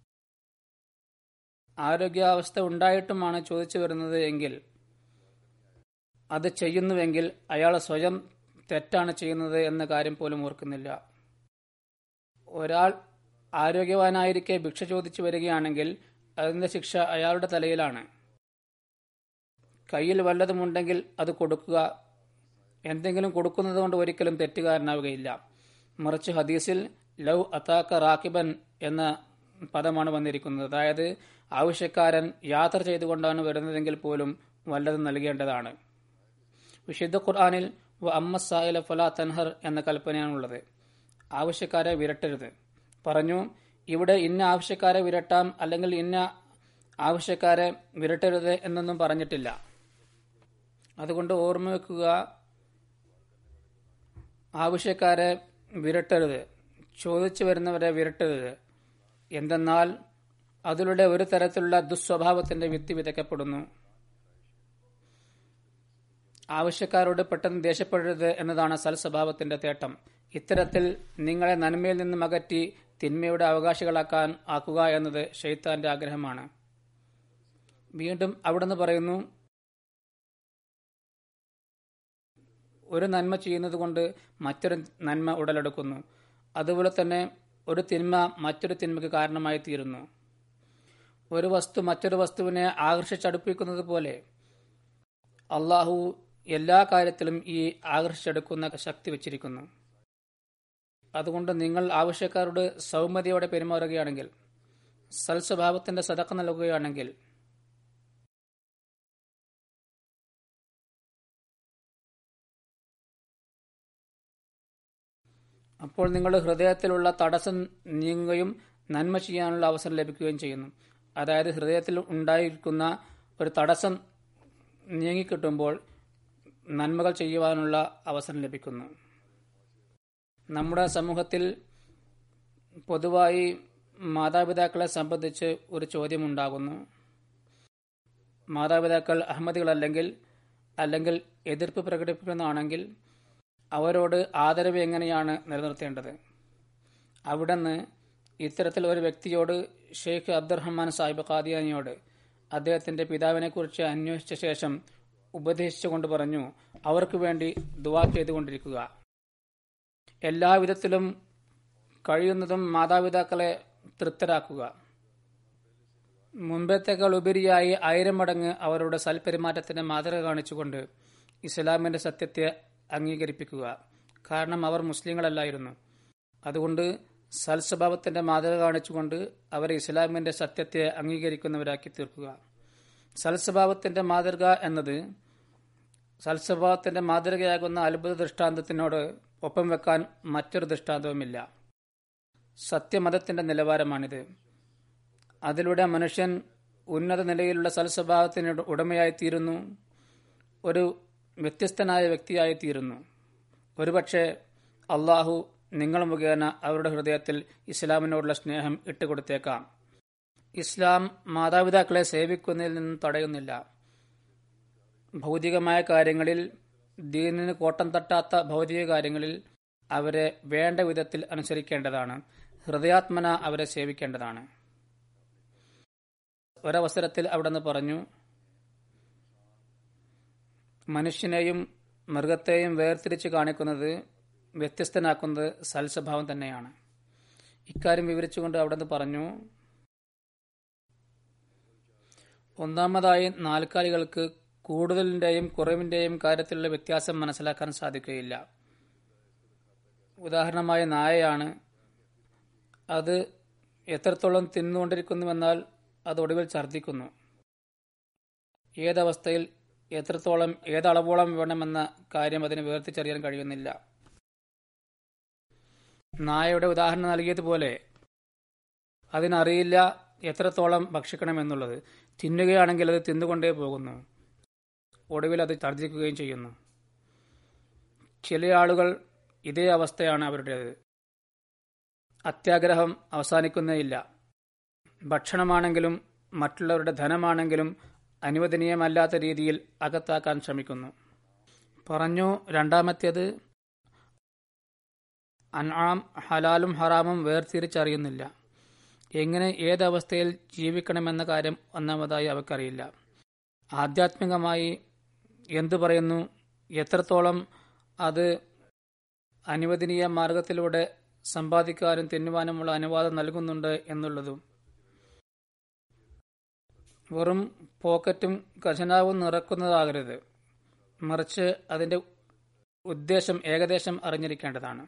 ആരോഗ്യാവസ്ഥ ഉണ്ടായിട്ടുമാണ് ചോദിച്ചു വരുന്നത് എങ്കിൽ അത് ചെയ്യുന്നുവെങ്കിൽ അയാൾ സ്വയം തെറ്റാണ് ചെയ്യുന്നത് എന്ന കാര്യം പോലും ഓർക്കുന്നില്ല ഒരാൾ ആരോഗ്യവാനായിരിക്കെ ഭിക്ഷ ചോദിച്ചു വരികയാണെങ്കിൽ അതിന്റെ ശിക്ഷ അയാളുടെ തലയിലാണ് കയ്യിൽ വല്ലതുമുണ്ടെങ്കിൽ അത് കൊടുക്കുക എന്തെങ്കിലും കൊടുക്കുന്നത് കൊണ്ട് ഒരിക്കലും തെറ്റുകാരനാവുകയില്ല മറിച്ച് ഹദീസിൽ ലവ് അതാക്ക റാക്കിബൻ എന്ന പദമാണ് വന്നിരിക്കുന്നത് അതായത് ആവശ്യക്കാരൻ യാത്ര ചെയ്തുകൊണ്ടാണ് വരുന്നതെങ്കിൽ പോലും വല്ലതും നൽകേണ്ടതാണ് വിശുദ്ധ ഖുർആാനിൽ വ അമ്മ സായില ഫല തൻഹർ എന്ന കൽപ്പനയാണുള്ളത് ആവശ്യക്കാരെ വിരട്ടരുത് പറഞ്ഞു ഇവിടെ ഇന്ന ആവശ്യക്കാരെ വിരട്ടാം അല്ലെങ്കിൽ ഇന്ന ആവശ്യക്കാരെ വിരട്ടരുത് എന്നൊന്നും പറഞ്ഞിട്ടില്ല അതുകൊണ്ട് ഓർമ്മ വെക്കുക ആവശ്യക്കാരെ വിരട്ടരുത് ചോദിച്ചു വരുന്നവരെ വിരട്ടരുത് എന്തെന്നാൽ അതിലൂടെ ഒരു തരത്തിലുള്ള ദുസ്വഭാവത്തിന്റെ വിത്തി വിതയ്ക്കപ്പെടുന്നു ആവശ്യക്കാരോട് പെട്ടെന്ന് ദേഷ്യപ്പെടരുത് എന്നതാണ് സൽസ്വഭാവത്തിന്റെ തേട്ടം ഇത്തരത്തിൽ നിങ്ങളെ നന്മയിൽ നിന്നും അകറ്റി തിന്മയുടെ അവകാശികളാക്കാൻ ആക്കുക എന്നത് ഷെയ്ത്താന്റെ ആഗ്രഹമാണ് വീണ്ടും അവിടുന്ന് പറയുന്നു ഒരു നന്മ ചെയ്യുന്നത് കൊണ്ട് മറ്റൊരു നന്മ ഉടലെടുക്കുന്നു അതുപോലെ തന്നെ ഒരു തിന്മ മറ്റൊരു തിന്മയ്ക്ക് കാരണമായി തീരുന്നു ഒരു വസ്തു മറ്റൊരു വസ്തുവിനെ ആകർഷിച്ചടുപ്പിക്കുന്നത് പോലെ അള്ളാഹു എല്ലാ കാര്യത്തിലും ഈ ആകർഷിച്ചെടുക്കുന്ന ശക്തി വച്ചിരിക്കുന്നു അതുകൊണ്ട് നിങ്ങൾ ആവശ്യക്കാരോട് സൗമ്യതയോടെ പെരുമാറുകയാണെങ്കിൽ സൽസ്വഭാവത്തിന്റെ സതക്ക നൽകുകയാണെങ്കിൽ അപ്പോൾ നിങ്ങളുടെ ഹൃദയത്തിലുള്ള തടസ്സം നീങ്ങുകയും നന്മ ചെയ്യാനുള്ള അവസരം ലഭിക്കുകയും ചെയ്യുന്നു അതായത് ഹൃദയത്തിൽ ഉണ്ടായിരിക്കുന്ന ഒരു തടസ്സം നീങ്ങിക്കിട്ടുമ്പോൾ നന്മകൾ ചെയ്യുവാനുള്ള അവസരം ലഭിക്കുന്നു നമ്മുടെ സമൂഹത്തിൽ പൊതുവായി മാതാപിതാക്കളെ സംബന്ധിച്ച് ഒരു ചോദ്യമുണ്ടാകുന്നു മാതാപിതാക്കൾ അഹമ്മദികളല്ലെങ്കിൽ അല്ലെങ്കിൽ എതിർപ്പ് പ്രകടിപ്പിക്കുന്നതാണെങ്കിൽ അവരോട് ആദരവ് എങ്ങനെയാണ് നിലനിർത്തേണ്ടത് അവിടുന്ന് ഇത്തരത്തിൽ ഒരു വ്യക്തിയോട് ഷെയ്ഖ് അബ്ദുറഹ്മാൻ സാഹിബ് ഖാദിയാനിയോട് അദ്ദേഹത്തിന്റെ പിതാവിനെക്കുറിച്ച് അന്വേഷിച്ച ശേഷം ഉപദേശിച്ചുകൊണ്ട് പറഞ്ഞു അവർക്ക് വേണ്ടി ദുവാ ചെയ്തുകൊണ്ടിരിക്കുക എല്ലാവിധത്തിലും കഴിയുന്നതും മാതാപിതാക്കളെ തൃപ്തരാക്കുക മുമ്പത്തേക്കാൾ ഉപരിയായി ആയിരം മടങ്ങ് അവരുടെ സൽപെരുമാറ്റത്തിന് മാതൃക കാണിച്ചുകൊണ്ട് ഇസ്ലാമിന്റെ സത്യത്തെ അംഗീകരിപ്പിക്കുക കാരണം അവർ മുസ്ലിങ്ങളല്ലായിരുന്നു അതുകൊണ്ട് സൽസ്വഭാവത്തിന്റെ മാതൃക കാണിച്ചുകൊണ്ട് അവരെ ഇസ്ലാമിന്റെ സത്യത്തെ അംഗീകരിക്കുന്നവരാക്കി തീർക്കുക സൽസ്വഭാവത്തിന്റെ മാതൃക എന്നത് സൽസ്വഭാവത്തിന്റെ മാതൃകയാകുന്ന അത്ഭുത ദൃഷ്ടാന്തത്തിനോട് ഒപ്പം വെക്കാൻ മറ്റൊരു ദൃഷ്ടാന്തവുമില്ല സത്യമതത്തിന്റെ നിലവാരമാണിത് അതിലൂടെ മനുഷ്യൻ ഉന്നത നിലയിലുള്ള സൽസ്വഭാവത്തിന് ഉടമയായിത്തീരുന്നു ഒരു വ്യത്യസ്തനായ വ്യക്തിയായിത്തീരുന്നു ഒരുപക്ഷെ അള്ളാഹു നിങ്ങൾ മുഖേന അവരുടെ ഹൃദയത്തിൽ ഇസ്ലാമിനോടുള്ള സ്നേഹം ഇട്ടുകൊടുത്തേക്കാം ഇസ്ലാം മാതാപിതാക്കളെ സേവിക്കുന്നതിൽ നിന്ന് തടയുന്നില്ല ഭൗതികമായ കാര്യങ്ങളിൽ ദീനിന് കോട്ടം തട്ടാത്ത ഭൗതിക കാര്യങ്ങളിൽ അവരെ വേണ്ട വിധത്തിൽ അനുസരിക്കേണ്ടതാണ് ഹൃദയാത്മന അവരെ സേവിക്കേണ്ടതാണ് ഒരവസരത്തിൽ അവിടുന്ന് പറഞ്ഞു മനുഷ്യനെയും മൃഗത്തെയും വേർതിരിച്ച് കാണിക്കുന്നത് വ്യത്യസ്തനാക്കുന്നത് സൽസ്വഭാവം തന്നെയാണ് ഇക്കാര്യം വിവരിച്ചുകൊണ്ട് അവിടുന്ന് പറഞ്ഞു ഒന്നാമതായി നാൽക്കാലികൾക്ക് കൂടുതലിന്റെയും കുറവിന്റെയും കാര്യത്തിലുള്ള വ്യത്യാസം മനസ്സിലാക്കാൻ സാധിക്കുകയില്ല ഉദാഹരണമായ നായയാണ് അത് എത്രത്തോളം തിന്നുകൊണ്ടിരിക്കുന്നുവെന്നാൽ അത് ഒടുവിൽ ഛർദ്ദിക്കുന്നു ഏതവസ്ഥയിൽ എത്രത്തോളം ഏതളവോളം വേണമെന്ന കാര്യം അതിന് വേർതിരിച്ചറിയാൻ കഴിയുന്നില്ല നായയുടെ ഉദാഹരണം നൽകിയതുപോലെ അതിനറിയില്ല എത്രത്തോളം ഭക്ഷിക്കണമെന്നുള്ളത് തിന്നുകയാണെങ്കിൽ അത് തിന്നുകൊണ്ടേ പോകുന്നു ഒടുവിൽ അത് ഛർദ്ദിക്കുകയും ചെയ്യുന്നു ചില ആളുകൾ ഇതേ അവസ്ഥയാണ് അവരുടേത് അത്യാഗ്രഹം അവസാനിക്കുന്നേയില്ല ഭക്ഷണമാണെങ്കിലും മറ്റുള്ളവരുടെ ധനമാണെങ്കിലും അനുവദനീയമല്ലാത്ത രീതിയിൽ അകത്താക്കാൻ ശ്രമിക്കുന്നു പറഞ്ഞു രണ്ടാമത്തേത് അൻആം ഹലാലും ഹറാമും വേർതിരിച്ചറിയുന്നില്ല എങ്ങനെ ഏതവസ്ഥയിൽ ജീവിക്കണമെന്ന കാര്യം ഒന്നാമതായി അവർക്കറിയില്ല ആധ്യാത്മികമായി എന്തു പറയുന്നു എത്രത്തോളം അത് അനുവദനീയ മാർഗത്തിലൂടെ സമ്പാദിക്കാനും തിന്നുവാനുമുള്ള അനുവാദം നൽകുന്നുണ്ട് എന്നുള്ളതും വെറും പോക്കറ്റും ഖജനാവും നിറക്കുന്നതാകരുത് മറിച്ച് അതിന്റെ ഉദ്ദേശം ഏകദേശം അറിഞ്ഞിരിക്കേണ്ടതാണ്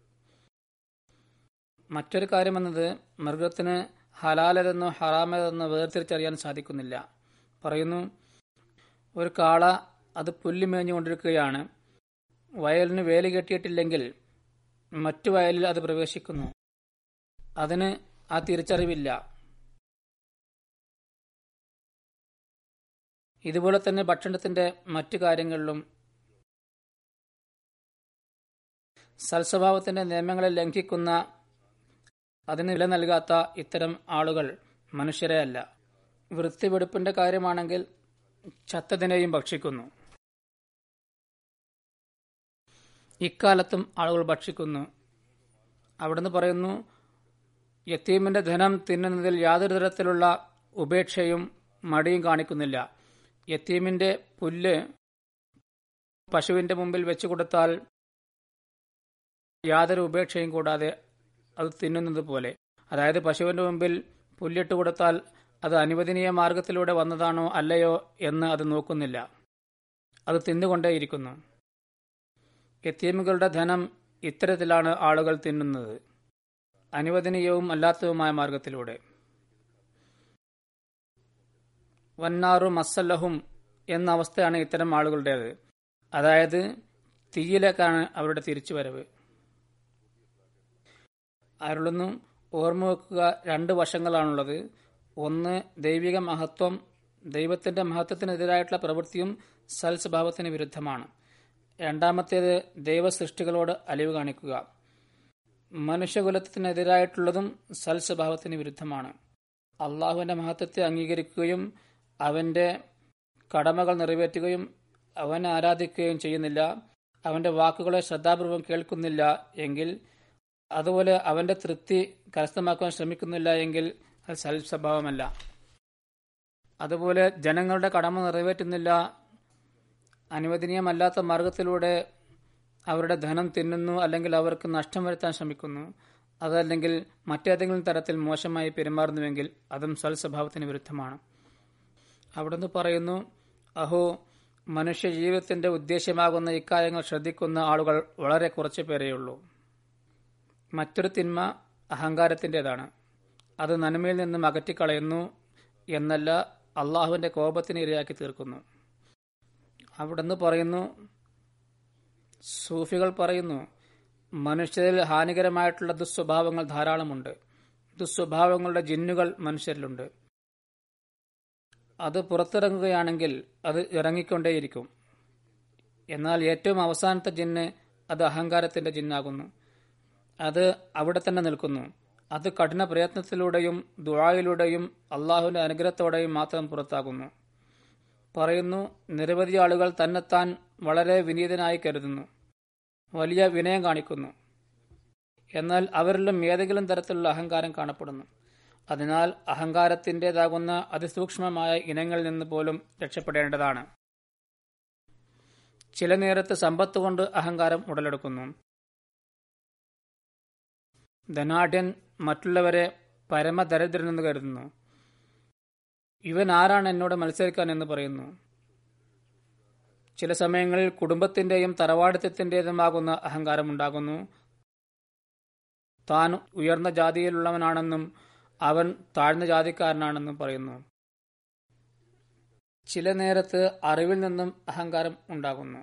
മറ്റൊരു കാര്യമെന്നത് മൃഗത്തിന് ഹലാലതെന്നോ ഹറാമതെന്നോ വേർതിരിച്ചറിയാൻ സാധിക്കുന്നില്ല പറയുന്നു ഒരു കാള അത് പുല്ല് മേഞ്ഞുകൊണ്ടിരിക്കുകയാണ് വയലിന് വേലി കെട്ടിയിട്ടില്ലെങ്കിൽ മറ്റു വയലിൽ അത് പ്രവേശിക്കുന്നു അതിന് ആ തിരിച്ചറിവില്ല ഇതുപോലെ തന്നെ ഭക്ഷണത്തിന്റെ മറ്റു കാര്യങ്ങളിലും സൽസ്വഭാവത്തിന്റെ നിയമങ്ങളെ ലംഘിക്കുന്ന അതിന് വില നൽകാത്ത ഇത്തരം ആളുകൾ മനുഷ്യരെ അല്ല വൃത്തിവെടുപ്പിന്റെ കാര്യമാണെങ്കിൽ ചത്തതിനെയും ഭക്ഷിക്കുന്നു ഇക്കാലത്തും ആളുകൾ ഭക്ഷിക്കുന്നു അവിടുന്ന് പറയുന്നു യത്തീമിന്റെ ധനം തിന്നുന്നതിൽ യാതൊരു തരത്തിലുള്ള ഉപേക്ഷയും മടിയും കാണിക്കുന്നില്ല യത്തീമിന്റെ പുല്ല് പശുവിന്റെ മുമ്പിൽ വെച്ചു കൊടുത്താൽ യാതൊരു ഉപേക്ഷയും കൂടാതെ അത് തിന്നുന്നത് പോലെ അതായത് പശുവിന്റെ മുമ്പിൽ പുല്ലിട്ട് കൊടുത്താൽ അത് അനുവദനീയ മാർഗത്തിലൂടെ വന്നതാണോ അല്ലയോ എന്ന് അത് നോക്കുന്നില്ല അത് തിന്നുകൊണ്ടേയിരിക്കുന്നു യത്തീമുകളുടെ ധനം ഇത്തരത്തിലാണ് ആളുകൾ തിന്നുന്നത് അനുവദനീയവും അല്ലാത്തതുമായ മാർഗത്തിലൂടെ വന്നാറു മസല്ലഹും എന്ന അവസ്ഥയാണ് ഇത്തരം ആളുകളുടേത് അതായത് തീയിലേക്കാണ് അവരുടെ തിരിച്ചുവരവ് അരുളുന്നു ഓർമ്മ വെക്കുക രണ്ട് വശങ്ങളാണുള്ളത് ഒന്ന് ദൈവിക മഹത്വം ദൈവത്തിന്റെ മഹത്വത്തിനെതിരായിട്ടുള്ള പ്രവൃത്തിയും സൽസ്വഭാവത്തിന് വിരുദ്ധമാണ് രണ്ടാമത്തേത് ദൈവസൃഷ്ടികളോട് അലിവ് കാണിക്കുക മനുഷ്യകുലത്തിനെതിരായിട്ടുള്ളതും സൽസ്വഭാവത്തിന് വിരുദ്ധമാണ് അള്ളാഹുവിന്റെ മഹത്വത്തെ അംഗീകരിക്കുകയും അവന്റെ കടമകൾ നിറവേറ്റുകയും അവനെ ആരാധിക്കുകയും ചെയ്യുന്നില്ല അവന്റെ വാക്കുകളെ ശ്രദ്ധാപൂർവം കേൾക്കുന്നില്ല എങ്കിൽ അതുപോലെ അവന്റെ തൃപ്തി കരസ്ഥമാക്കാൻ ശ്രമിക്കുന്നില്ല എങ്കിൽ അത് സൽ സ്വഭാവമല്ല അതുപോലെ ജനങ്ങളുടെ കടമ നിറവേറ്റുന്നില്ല അനുവദനീയമല്ലാത്ത മാർഗത്തിലൂടെ അവരുടെ ധനം തിന്നുന്നു അല്ലെങ്കിൽ അവർക്ക് നഷ്ടം വരുത്താൻ ശ്രമിക്കുന്നു അതല്ലെങ്കിൽ മറ്റേതെങ്കിലും തരത്തിൽ മോശമായി പെരുമാറുന്നുവെങ്കിൽ അതും സൽസ്വഭാവത്തിന് വിരുദ്ധമാണ് അവിടുന്ന് പറയുന്നു അഹോ മനുഷ്യ ജീവിതത്തിന്റെ ഉദ്ദേശ്യമാകുന്ന ഇക്കാര്യങ്ങൾ ശ്രദ്ധിക്കുന്ന ആളുകൾ വളരെ കുറച്ചു പേരെയുള്ളൂ മറ്റൊരു തിന്മ അഹങ്കാരത്തിൻ്റെതാണ് അത് നന്മയിൽ നിന്നും അകറ്റിക്കളയുന്നു എന്നല്ല അള്ളാഹുവിന്റെ കോപത്തിന് ഇരയാക്കി തീർക്കുന്നു അവിടുന്ന് പറയുന്നു സൂഫികൾ പറയുന്നു മനുഷ്യരിൽ ഹാനികരമായിട്ടുള്ള ദുസ്വഭാവങ്ങൾ ധാരാളമുണ്ട് ദുസ്വഭാവങ്ങളുടെ ജിന്നുകൾ മനുഷ്യരിലുണ്ട് അത് പുറത്തിറങ്ങുകയാണെങ്കിൽ അത് ഇറങ്ങിക്കൊണ്ടേയിരിക്കും എന്നാൽ ഏറ്റവും അവസാനത്തെ ജിന്ന് അത് അഹങ്കാരത്തിന്റെ ജിന്നാകുന്നു അത് അവിടെ തന്നെ നിൽക്കുന്നു അത് കഠിന പ്രയത്നത്തിലൂടെയും ദുഴായിലൂടെയും അള്ളാഹുവിന്റെ അനുഗ്രഹത്തോടെയും മാത്രം പുറത്താകുന്നു പറയുന്നു നിരവധി ആളുകൾ തന്നെത്താൻ വളരെ വിനീതനായി കരുതുന്നു വലിയ വിനയം കാണിക്കുന്നു എന്നാൽ അവരിലും ഏതെങ്കിലും തരത്തിലുള്ള അഹങ്കാരം കാണപ്പെടുന്നു അതിനാൽ അഹങ്കാരത്തിൻ്റെതാകുന്ന അതിസൂക്ഷ്മമായ ഇനങ്ങളിൽ നിന്ന് പോലും രക്ഷപ്പെടേണ്ടതാണ് ചില നേരത്ത് സമ്പത്ത് കൊണ്ട് അഹങ്കാരം ഉടലെടുക്കുന്നു ധനാഢ്യൻ മറ്റുള്ളവരെ പരമദരിദ്രനെന്ന് കരുതുന്നു ഇവൻ ആരാണ് എന്നോട് മത്സരിക്കാൻ എന്ന് പറയുന്നു ചില സമയങ്ങളിൽ കുടുംബത്തിന്റെയും തറവാടിത്തത്തിന്റേതുമാകുന്ന അഹങ്കാരം ഉണ്ടാകുന്നു താൻ ഉയർന്ന ജാതിയിലുള്ളവനാണെന്നും അവൻ താഴ്ന്ന ജാതിക്കാരനാണെന്നും പറയുന്നു ചില നേരത്ത് അറിവിൽ നിന്നും അഹങ്കാരം ഉണ്ടാകുന്നു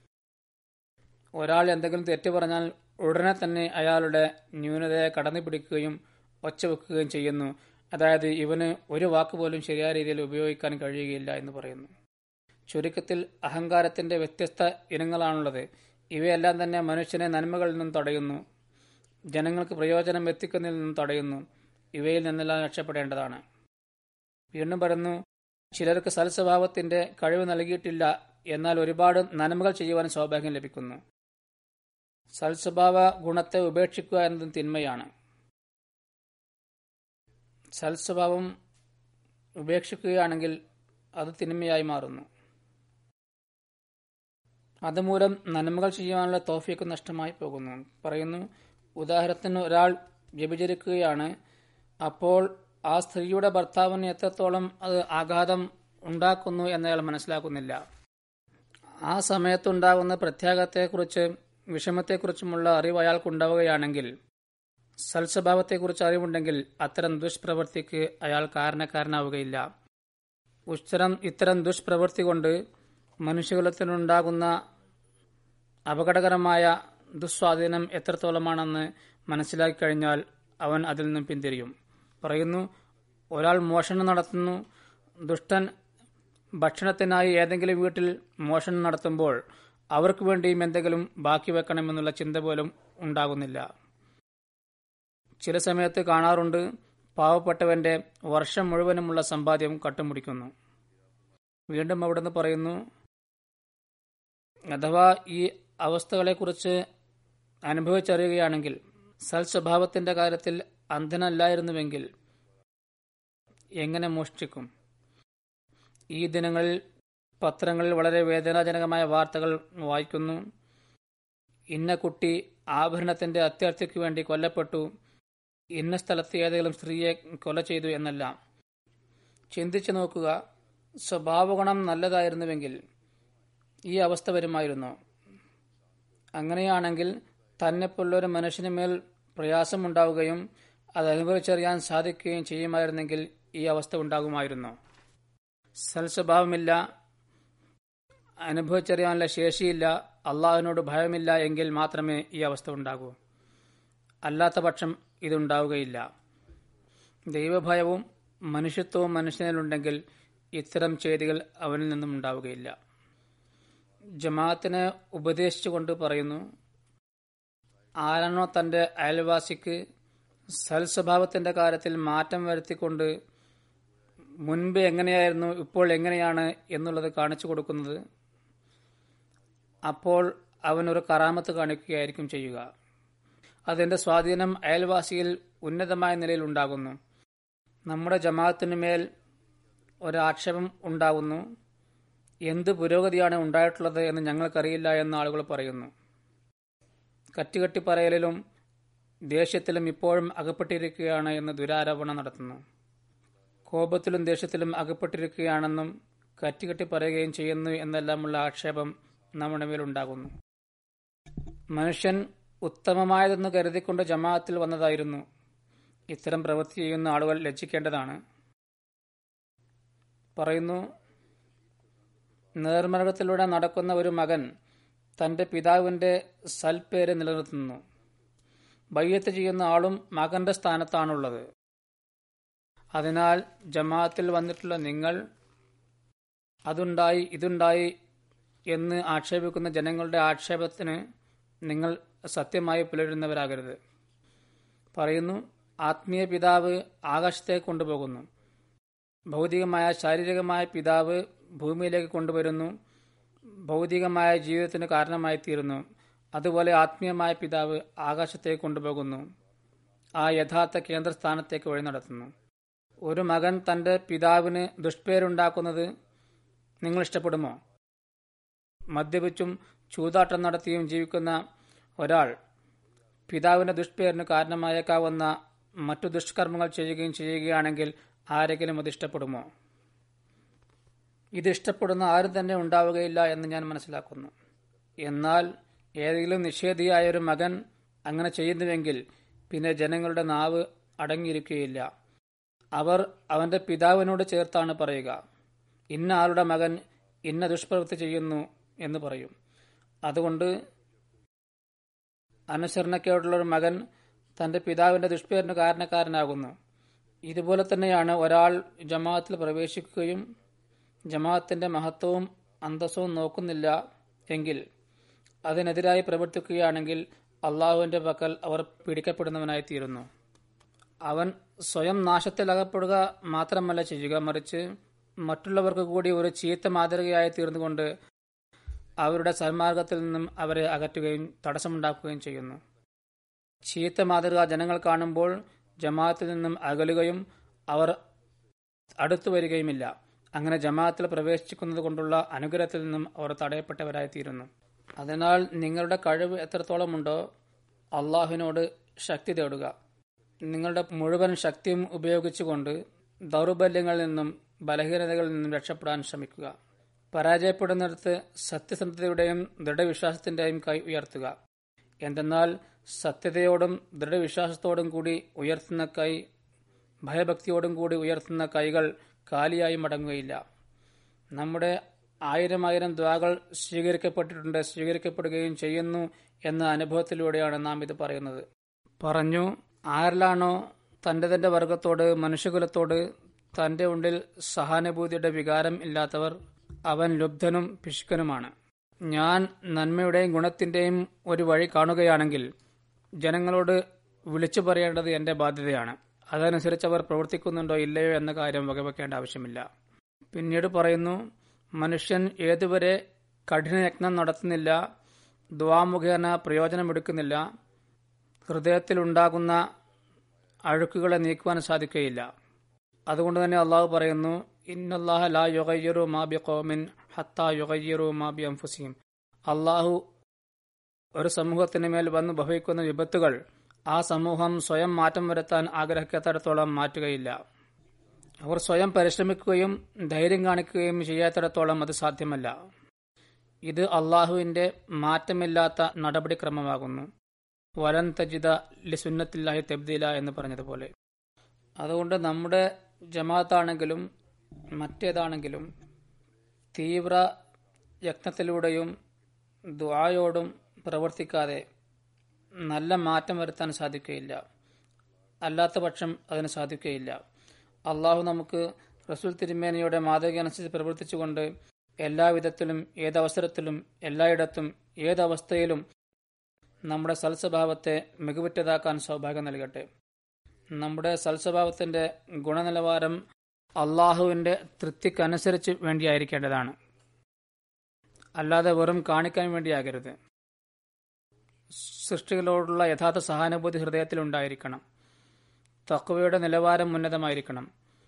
ഒരാൾ എന്തെങ്കിലും തെറ്റ് പറഞ്ഞാൽ ഉടനെ തന്നെ അയാളുടെ ന്യൂനതയെ കടന്നു പിടിക്കുകയും ഒച്ചവെക്കുകയും ചെയ്യുന്നു അതായത് ഇവന് ഒരു വാക്ക് പോലും ശരിയായ രീതിയിൽ ഉപയോഗിക്കാൻ കഴിയുകയില്ല എന്ന് പറയുന്നു ചുരുക്കത്തിൽ അഹങ്കാരത്തിന്റെ വ്യത്യസ്ത ഇനങ്ങളാണുള്ളത് ഇവയെല്ലാം തന്നെ മനുഷ്യനെ നന്മകളിൽ നിന്നും തടയുന്നു ജനങ്ങൾക്ക് പ്രയോജനം എത്തിക്കുന്നതിൽ നിന്നും തടയുന്നു ഇവയിൽ നിന്നെല്ലാം രക്ഷപ്പെടേണ്ടതാണ് വീണ്ടും പറയുന്നു ചിലർക്ക് സൽസ്വഭാവത്തിന്റെ കഴിവ് നൽകിയിട്ടില്ല എന്നാൽ ഒരുപാട് നന്മകൾ ചെയ്യുവാൻ സൗഭാഗ്യം ലഭിക്കുന്നു സൽസ്വഭാവ ഗുണത്തെ ഉപേക്ഷിക്കുക എന്നതും തിന്മയാണ് സൽസ്വഭാവം ഉപേക്ഷിക്കുകയാണെങ്കിൽ അത് തിന്മയായി മാറുന്നു അതുമൂലം നന്മകൾ ചെയ്യാനുള്ള തോഫിയൊക്കെ നഷ്ടമായി പോകുന്നു പറയുന്നു ഉദാഹരണത്തിന് ഒരാൾ വ്യഭിചരിക്കുകയാണ് അപ്പോൾ ആ സ്ത്രീയുടെ ഭർത്താവിന് എത്രത്തോളം അത് ആഘാതം ഉണ്ടാക്കുന്നു എന്നയാൾ മനസ്സിലാക്കുന്നില്ല ആ സമയത്തുണ്ടാകുന്ന പ്രത്യാഘാതത്തെക്കുറിച്ച് വിഷമത്തെക്കുറിച്ചുമുള്ള അറിവ് അയാൾക്കുണ്ടാവുകയാണെങ്കിൽ സൽസ്വഭാവത്തെക്കുറിച്ച് അറിവുണ്ടെങ്കിൽ അത്തരം ദുഷ്പ്രവൃത്തിക്ക് അയാൾ കാരണക്കാരനാവുകയില്ല ഉത്തരം ഇത്തരം ദുഷ്പ്രവൃത്തി കൊണ്ട് മനുഷ്യകുലത്തിനുണ്ടാകുന്ന അപകടകരമായ ദുസ്വാധീനം എത്രത്തോളമാണെന്ന് മനസ്സിലാക്കി കഴിഞ്ഞാൽ അവൻ അതിൽ നിന്നും പിന്തിരിയും പറയുന്നു ഒരാൾ മോഷണം നടത്തുന്നു ദുഷ്ടൻ ഭക്ഷണത്തിനായി ഏതെങ്കിലും വീട്ടിൽ മോഷണം നടത്തുമ്പോൾ അവർക്ക് വേണ്ടിയും എന്തെങ്കിലും ബാക്കി വെക്കണമെന്നുള്ള ചിന്ത പോലും ഉണ്ടാകുന്നില്ല ചില സമയത്ത് കാണാറുണ്ട് പാവപ്പെട്ടവന്റെ വർഷം മുഴുവനുമുള്ള സമ്പാദ്യം കട്ടുമുടിക്കുന്നു വീണ്ടും അവിടുന്ന് പറയുന്നു അഥവാ ഈ അവസ്ഥകളെക്കുറിച്ച് അനുഭവിച്ചറിയുകയാണെങ്കിൽ സൽസ്വഭാവത്തിന്റെ കാര്യത്തിൽ അന്ധനല്ലായിരുന്നുവെങ്കിൽ എങ്ങനെ മോഷ്ടിക്കും ഈ ദിനങ്ങളിൽ പത്രങ്ങളിൽ വളരെ വേദനാജനകമായ വാർത്തകൾ വായിക്കുന്നു ഇന്ന കുട്ടി ആഭരണത്തിന്റെ അത്യാർത്ഥിക്ക് വേണ്ടി കൊല്ലപ്പെട്ടു ഇന്ന സ്ഥലത്ത് ഏതെങ്കിലും സ്ത്രീയെ കൊല ചെയ്തു എന്നല്ല ചിന്തിച്ചു നോക്കുക സ്വഭാവഗുണം നല്ലതായിരുന്നുവെങ്കിൽ ഈ അവസ്ഥ വരുമായിരുന്നു അങ്ങനെയാണെങ്കിൽ തന്നെപ്പോലൊരു മനുഷ്യന് മേൽ പ്രയാസമുണ്ടാവുകയും അത് അനുഭവിച്ചറിയാൻ സാധിക്കുകയും ചെയ്യുമായിരുന്നെങ്കിൽ ഈ അവസ്ഥ ഉണ്ടാകുമായിരുന്നു സൽസ്വഭാവമില്ല അനുഭവിച്ചറിയാനുള്ള ശേഷിയില്ല അള്ളാഹുവിനോട് ഭയമില്ല എങ്കിൽ മാത്രമേ ഈ അവസ്ഥ ഉണ്ടാകൂ അല്ലാത്ത പക്ഷം ഇതുണ്ടാവുകയില്ല ദൈവഭയവും മനുഷ്യത്വവും മനുഷ്യനിലുണ്ടെങ്കിൽ ഇത്തരം ചെയ്തികൾ അവനിൽ നിന്നും ഉണ്ടാവുകയില്ല ജമാഅത്തിനെ ഉപദേശിച്ചുകൊണ്ട് പറയുന്നു ആരാണോ തന്റെ അയൽവാസിക്ക് സൽസ്വഭാവത്തിന്റെ കാര്യത്തിൽ മാറ്റം വരുത്തിക്കൊണ്ട് മുൻപ് എങ്ങനെയായിരുന്നു ഇപ്പോൾ എങ്ങനെയാണ് എന്നുള്ളത് കാണിച്ചു കൊടുക്കുന്നത് അപ്പോൾ അവൻ ഒരു കറാമത്ത് കാണിക്കുകയായിരിക്കും ചെയ്യുക അതിന്റെ സ്വാധീനം അയൽവാസിയിൽ ഉന്നതമായ നിലയിൽ ഉണ്ടാകുന്നു നമ്മുടെ ജമാഅത്തിനു മേൽ ഒരാക്ഷേപം ഉണ്ടാകുന്നു എന്ത് പുരോഗതിയാണ് ഉണ്ടായിട്ടുള്ളത് എന്ന് ഞങ്ങൾക്കറിയില്ല എന്ന് ആളുകൾ പറയുന്നു കറ്റുകെട്ടി പറയലിലും ദേഷ്യത്തിലും ഇപ്പോഴും അകപ്പെട്ടിരിക്കുകയാണ് എന്ന് ദുരാരോപണം നടത്തുന്നു കോപത്തിലും ദേഷ്യത്തിലും അകപ്പെട്ടിരിക്കുകയാണെന്നും കറ്റുകെട്ടി പറയുകയും ചെയ്യുന്നു എന്നെല്ലാമുള്ള ആക്ഷേപം നമ്മുടെ മേലുണ്ടാകുന്നു മനുഷ്യൻ ഉത്തമമായതെന്ന് കരുതിക്കൊണ്ട് ജമാഅത്തിൽ വന്നതായിരുന്നു ഇത്തരം പ്രവൃത്തി ചെയ്യുന്ന ആളുകൾ ലജ്ജിക്കേണ്ടതാണ് പറയുന്നു നേർമാർഗത്തിലൂടെ നടക്കുന്ന ഒരു മകൻ തന്റെ പിതാവിന്റെ സൽപ്പേര് നിലനിർത്തുന്നു ബയ്യത്ത് ചെയ്യുന്ന ആളും മകന്റെ സ്ഥാനത്താണുള്ളത് അതിനാൽ ജമാഅത്തിൽ വന്നിട്ടുള്ള നിങ്ങൾ അതുണ്ടായി ഇതുണ്ടായി എന്ന് ആക്ഷേപിക്കുന്ന ജനങ്ങളുടെ ആക്ഷേപത്തിന് നിങ്ങൾ സത്യമായി പുലരുന്നവരാകരുത് പറയുന്നു ആത്മീയ പിതാവ് ആകാശത്തേക്ക് കൊണ്ടുപോകുന്നു ഭൗതികമായ ശാരീരികമായ പിതാവ് ഭൂമിയിലേക്ക് കൊണ്ടുവരുന്നു ഭൗതികമായ ജീവിതത്തിന് കാരണമായി തീരുന്നു അതുപോലെ ആത്മീയമായ പിതാവ് ആകാശത്തേക്ക് കൊണ്ടുപോകുന്നു ആ യഥാർത്ഥ കേന്ദ്രസ്ഥാനത്തേക്ക് വഴി നടത്തുന്നു ഒരു മകൻ തന്റെ പിതാവിന് ദുഷ്പേരുണ്ടാക്കുന്നത് നിങ്ങൾ ഇഷ്ടപ്പെടുമോ മദ്യപിച്ചും ചൂതാട്ടം നടത്തിയും ജീവിക്കുന്ന ഒരാൾ പിതാവിന്റെ ദുഷ്പേരിന് കാരണമായേക്കാവുന്ന മറ്റു ദുഷ്കർമ്മങ്ങൾ ചെയ്യുകയും ചെയ്യുകയാണെങ്കിൽ ആരെങ്കിലും അത് ഇഷ്ടപ്പെടുമോ ഇത് ഇഷ്ടപ്പെടുന്ന ആരും തന്നെ ഉണ്ടാവുകയില്ല എന്ന് ഞാൻ മനസ്സിലാക്കുന്നു എന്നാൽ ഏതെങ്കിലും നിഷേധിയായ ഒരു മകൻ അങ്ങനെ ചെയ്യുന്നുവെങ്കിൽ പിന്നെ ജനങ്ങളുടെ നാവ് അടങ്ങിയിരിക്കുകയില്ല അവർ അവന്റെ പിതാവിനോട് ചേർത്താണ് പറയുക ഇന്ന ആളുടെ മകൻ ഇന്ന ദുഷ്പ്രവൃത്തി ചെയ്യുന്നു എന്ന് പറയും അതുകൊണ്ട് അനുസരണക്കേടുള്ള ഒരു മകൻ തന്റെ പിതാവിന്റെ ദുഷ്പേരിന് കാരണക്കാരനാകുന്നു ഇതുപോലെ തന്നെയാണ് ഒരാൾ ജമാഅത്തിൽ പ്രവേശിക്കുകയും ജമാഅത്തിന്റെ മഹത്വവും അന്തസ്സവും നോക്കുന്നില്ല എങ്കിൽ അതിനെതിരായി പ്രവർത്തിക്കുകയാണെങ്കിൽ അള്ളാഹുവിന്റെ പക്കൽ അവർ പിടിക്കപ്പെടുന്നവനായി തീരുന്നു അവൻ സ്വയം നാശത്തിൽ അകപ്പെടുക മാത്രമല്ല ചെയ്യുക മറിച്ച് മറ്റുള്ളവർക്ക് കൂടി ഒരു ചീത്ത മാതൃകയായി തീർന്നുകൊണ്ട് അവരുടെ സന്മാർഗത്തിൽ നിന്നും അവരെ അകറ്റുകയും തടസ്സമുണ്ടാക്കുകയും ചെയ്യുന്നു ചീത്ത മാതൃക ജനങ്ങൾ കാണുമ്പോൾ ജമാഅത്തിൽ നിന്നും അകലുകയും അവർ അടുത്തു വരികയുമില്ല അങ്ങനെ ജമാഅത്തിൽ പ്രവേശിക്കുന്നത് കൊണ്ടുള്ള അനുഗ്രഹത്തിൽ നിന്നും അവർ തടയപ്പെട്ടവരായി തീരുന്നു അതിനാൽ നിങ്ങളുടെ കഴിവ് എത്രത്തോളമുണ്ടോ അള്ളാഹുവിനോട് ശക്തി തേടുക നിങ്ങളുടെ മുഴുവൻ ശക്തിയും ഉപയോഗിച്ചുകൊണ്ട് ദൗർബല്യങ്ങളിൽ നിന്നും ബലഹീനതകളിൽ നിന്നും രക്ഷപ്പെടാൻ ശ്രമിക്കുക പരാജയപ്പെടുന്നിടത്ത് സത്യസന്ധതയുടെയും ദൃഢവിശ്വാസത്തിന്റെയും കൈ ഉയർത്തുക എന്തെന്നാൽ സത്യതയോടും ദൃഢവിശ്വാസത്തോടും കൂടി ഉയർത്തുന്ന കൈ ഭയഭക്തിയോടും കൂടി ഉയർത്തുന്ന കൈകൾ കാലിയായി മടങ്ങുകയില്ല നമ്മുടെ ആയിരം ആയിരം ദ്വാകൾ സ്വീകരിക്കപ്പെട്ടിട്ടുണ്ട് സ്വീകരിക്കപ്പെടുകയും ചെയ്യുന്നു എന്ന അനുഭവത്തിലൂടെയാണ് നാം ഇത് പറയുന്നത് പറഞ്ഞു ആരിലാണോ തന്റെ തന്റെ വർഗത്തോട് മനുഷ്യകുലത്തോട് തന്റെ ഉള്ളിൽ സഹാനുഭൂതിയുടെ വികാരം ഇല്ലാത്തവർ അവൻ ലുബ്ധനും പിശുക്കനുമാണ് ഞാൻ നന്മയുടെയും ഗുണത്തിന്റെയും ഒരു വഴി കാണുകയാണെങ്കിൽ ജനങ്ങളോട് വിളിച്ചു പറയേണ്ടത് എന്റെ ബാധ്യതയാണ് അതനുസരിച്ച് അവർ പ്രവർത്തിക്കുന്നുണ്ടോ ഇല്ലയോ എന്ന കാര്യം വകവെക്കേണ്ട ആവശ്യമില്ല പിന്നീട് പറയുന്നു മനുഷ്യൻ ഏതുവരെ കഠിനയത്നം നടത്തുന്നില്ല ദ്വാമുഖേന പ്രയോജനമെടുക്കുന്നില്ല ഹൃദയത്തിലുണ്ടാകുന്ന അഴുക്കുകളെ നീക്കുവാൻ സാധിക്കുകയില്ല അതുകൊണ്ട് തന്നെ അള്ളാഹു പറയുന്നു ഇന്നല്ലാഹ ലാ യുഗയ്യറു മാബി കോമിൻ ഹത്താ യുഗയ്യറു മാബി അംഫുസിയും അള്ളാഹു ഒരു സമൂഹത്തിന് മേൽ വന്ന് ഭവിക്കുന്ന വിപത്തുകൾ ആ സമൂഹം സ്വയം മാറ്റം വരുത്താൻ ആഗ്രഹിക്കാത്തിടത്തോളം മാറ്റുകയില്ല അവർ സ്വയം പരിശ്രമിക്കുകയും ധൈര്യം കാണിക്കുകയും ചെയ്യാത്തിടത്തോളം അത് സാധ്യമല്ല ഇത് അള്ളാഹുവിന്റെ മാറ്റമില്ലാത്ത നടപടിക്രമമാകുന്നു വലൻ തജിദ ലിസുന്നത്തില്ലാഹി തെബ്ദീല എന്ന് പറഞ്ഞതുപോലെ അതുകൊണ്ട് നമ്മുടെ ജമാഅത്താണെങ്കിലും മറ്റേതാണെങ്കിലും തീവ്ര യത്നത്തിലൂടെയും ദ്വായോടും പ്രവർത്തിക്കാതെ നല്ല മാറ്റം വരുത്താൻ സാധിക്കുകയില്ല അല്ലാത്ത പക്ഷം അതിന് സാധിക്കുകയില്ല അള്ളാഹു നമുക്ക് റസൂൽ തിരുമേനയുടെ മാതൃക അനുസരിച്ച് പ്രവർത്തിച്ചുകൊണ്ട് എല്ലാവിധത്തിലും ഏതവസരത്തിലും എല്ലായിടത്തും ഏതവസ്ഥയിലും നമ്മുടെ സൽസ്വഭാവത്തെ മികവുറ്റതാക്കാൻ സൗഭാഗ്യം നൽകട്ടെ നമ്മുടെ സൽസ്വഭാവത്തിന്റെ ഗുണനിലവാരം അള്ളാഹുവിന്റെ തൃപ്തിക്കനുസരിച്ച് വേണ്ടിയായിരിക്കേണ്ടതാണ് അല്ലാതെ വെറും കാണിക്കാൻ വേണ്ടിയാകരുത് സൃഷ്ടികളോടുള്ള യഥാർത്ഥ സഹാനുഭൂതി ഹൃദയത്തിലുണ്ടായിരിക്കണം തക്വയുടെ നിലവാരം ഉന്നതമായിരിക്കണം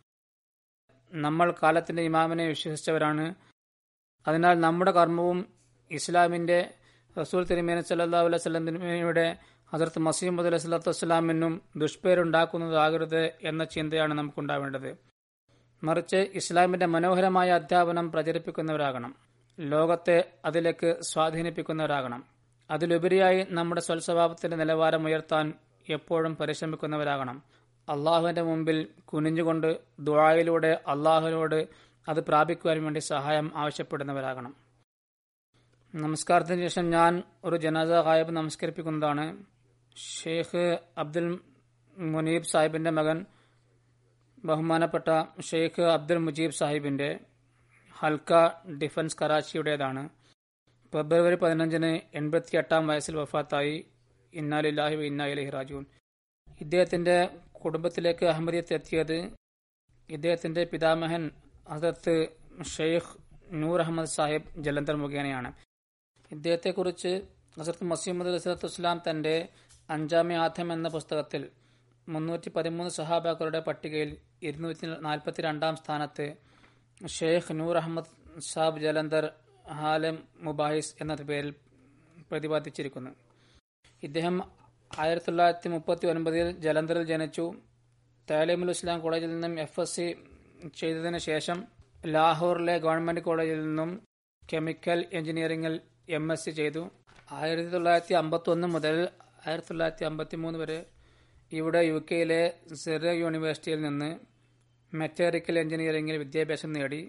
നമ്മൾ കാലത്തിന്റെ ഇമാമിനെ വിശ്വസിച്ചവരാണ് അതിനാൽ നമ്മുടെ കർമ്മവും ഇസ്ലാമിന്റെ റസൂൽ തിരുമേന സല്ലാ അലൈഹി സ്വലം തിരുമേനയുടെ ഹസരത്ത് മസീമദ് അലൈഹി സ്വലാത്തു വസ്സലാമിനും ദുഷ്പേരുണ്ടാക്കുന്നതാകരുത് എന്ന ചിന്തയാണ് നമുക്കുണ്ടാവേണ്ടത് മറിച്ച് ഇസ്ലാമിന്റെ മനോഹരമായ അധ്യാപനം പ്രചരിപ്പിക്കുന്നവരാകണം ലോകത്തെ അതിലേക്ക് സ്വാധീനിപ്പിക്കുന്നവരാകണം അതിലുപരിയായി നമ്മുടെ സ്വൽസ്വഭാവത്തിന്റെ നിലവാരം ഉയർത്താൻ എപ്പോഴും പരിശ്രമിക്കുന്നവരാകണം അള്ളാഹുവിന്റെ മുമ്പിൽ കുനിഞ്ഞുകൊണ്ട് ദുഴായിലൂടെ അള്ളാഹുവിനോട് അത് പ്രാപിക്കുവാൻ വേണ്ടി സഹായം ആവശ്യപ്പെടുന്നവരാകണം നമസ്കാരത്തിന് ശേഷം ഞാൻ ഒരു ജനാസ ഗായബ് നമസ്കരിപ്പിക്കുന്നതാണ് ഷെയ്ഖ് അബ്ദുൽ മുനീബ് സാഹിബിന്റെ മകൻ ബഹുമാനപ്പെട്ട ഷെയ്ഖ് അബ്ദുൽ മുജീബ് സാഹിബിന്റെ ഹൽക്ക ഡിഫൻസ് കറാച്ചിയുടേതാണ് ഫെബ്രുവരി പതിനഞ്ചിന് എൺപത്തിയെട്ടാം വയസ്സിൽ വഫാത്തായി ഇന്നാലില്ലാഹി ഇന്നാലി റാജൂൻ ഇദ്ദേഹത്തിന്റെ കുടുംബത്തിലേക്ക് അഹമ്മദിയത്ത് എത്തിയത് ഇദ്ദേഹത്തിന്റെ പിതാമഹൻ ഹസരത്ത് ഷെയ്ഖ് നൂർ അഹമ്മദ് സാഹിബ് ജലന്ധർ മുഖേനയാണ് ഇദ്ദേഹത്തെക്കുറിച്ച് ഹസരത്ത് മസീമദ് അസരത്ത് ഇസ്ലാം തന്റെ അഞ്ചാമി ആഥം എന്ന പുസ്തകത്തിൽ മുന്നൂറ്റി പതിമൂന്ന് സഹാബാക്കളുടെ പട്ടികയിൽ ഇരുന്നൂറ്റി നാൽപ്പത്തിരണ്ടാം സ്ഥാനത്ത് ഷെയ്ഖ് നൂർ അഹമ്മദ് സാബ് ജലന്ധർ ഹാലം മുബാഹിസ് എന്ന പേരിൽ പ്രതിപാദിച്ചിരിക്കുന്നു ഇദ്ദേഹം ആയിരത്തി തൊള്ളായിരത്തി മുപ്പത്തി ഒൻപതിൽ ജലന്ധറിൽ ജനിച്ചു താലിമുൽ ഇസ്ലാം കോളേജിൽ നിന്നും എഫ് എസ് സി ചെയ്തതിനു ശേഷം ലാഹോറിലെ ഗവൺമെന്റ് കോളേജിൽ നിന്നും കെമിക്കൽ എഞ്ചിനീയറിംഗിൽ എം എസ് സി ചെയ്തു ആയിരത്തി തൊള്ളായിരത്തി അമ്പത്തി ഒന്ന് മുതൽ ആയിരത്തി തൊള്ളായിരത്തി അമ്പത്തി മൂന്ന് വരെ ഇവിടെ യു കെയിലെ സിറ യൂണിവേഴ്സിറ്റിയിൽ നിന്ന് മെക്കാനിക്കൽ എഞ്ചിനീയറിംഗിൽ വിദ്യാഭ്യാസം നേടി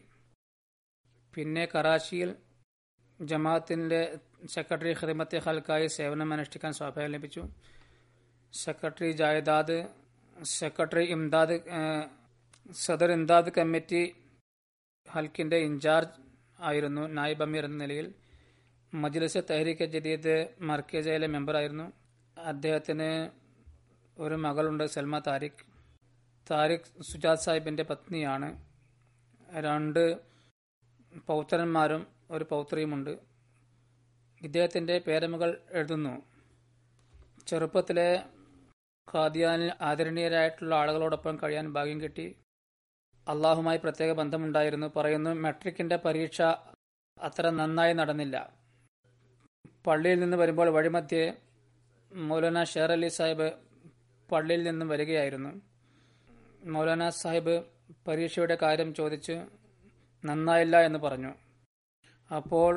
പിന്നെ കറാച്ചിയിൽ ജമാഅത്തിന്റെ സെക്രട്ടറി ഖിദമത്തെ ഹൽക്കായി സേവനം അനുഷ്ഠിക്കാൻ സ്വാഭാവികം ലഭിച്ചു സെക്രട്ടറി ജായദാദ് സെക്രട്ടറി ഇംദാദ് സദർ ഇംദാദ് കമ്മിറ്റി ഹൽക്കിന്റെ ഇൻചാർജ് ആയിരുന്നു നായിബ് അമീർ എന്ന നിലയിൽ മജ്ലിസ് തെഹ്രീക്ക് ജദീദ് മർക്കേജയിലെ മെമ്പറായിരുന്നു അദ്ദേഹത്തിന് ഒരു മകളുണ്ട് സൽമ താരിഖ് താരിഖ് സുജാത് സാഹിബിന്റെ പത്നിയാണ് രണ്ട് പൗത്രന്മാരും ഒരു പൗത്രിയുമുണ്ട് ഇദ്ദേഹത്തിന്റെ പേരമകൾ എഴുതുന്നു ചെറുപ്പത്തിലെ ഖാദിയാനിൽ ആദരണീയരായിട്ടുള്ള ആളുകളോടൊപ്പം കഴിയാൻ ഭാഗ്യം കിട്ടി അള്ളാഹുമായി പ്രത്യേക ബന്ധമുണ്ടായിരുന്നു പറയുന്നു മെട്രിക്കിന്റെ പരീക്ഷ അത്ര നന്നായി നടന്നില്ല പള്ളിയിൽ നിന്ന് വരുമ്പോൾ വഴിമധ്യേ മൗലാന ഷേർ അലി സാഹിബ് പള്ളിയിൽ നിന്നും വരികയായിരുന്നു മൗലാന സാഹിബ് പരീക്ഷയുടെ കാര്യം ചോദിച്ച് നന്നായില്ല എന്ന് പറഞ്ഞു അപ്പോൾ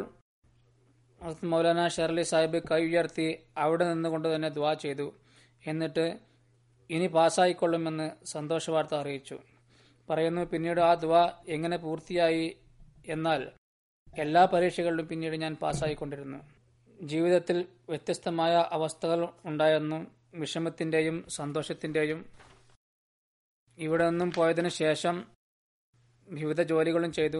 മൗലാന ഷെർലി സാഹിബ് കൈ ഉയർത്തി അവിടെ നിന്നുകൊണ്ട് തന്നെ ദ്വാ ചെയ്തു എന്നിട്ട് ഇനി പാസ്സായിക്കൊള്ളുമെന്ന് സന്തോഷവാർത്ത അറിയിച്ചു പറയുന്നു പിന്നീട് ആ ദ്വാ എങ്ങനെ പൂർത്തിയായി എന്നാൽ എല്ലാ പരീക്ഷകളിലും പിന്നീട് ഞാൻ പാസ്സായിക്കൊണ്ടിരുന്നു ജീവിതത്തിൽ വ്യത്യസ്തമായ അവസ്ഥകൾ ഉണ്ടായെന്നും വിഷമത്തിന്റെയും സന്തോഷത്തിന്റെയും ഇവിടെ നിന്നും പോയതിനു ശേഷം വിവിധ ജോലികളും ചെയ്തു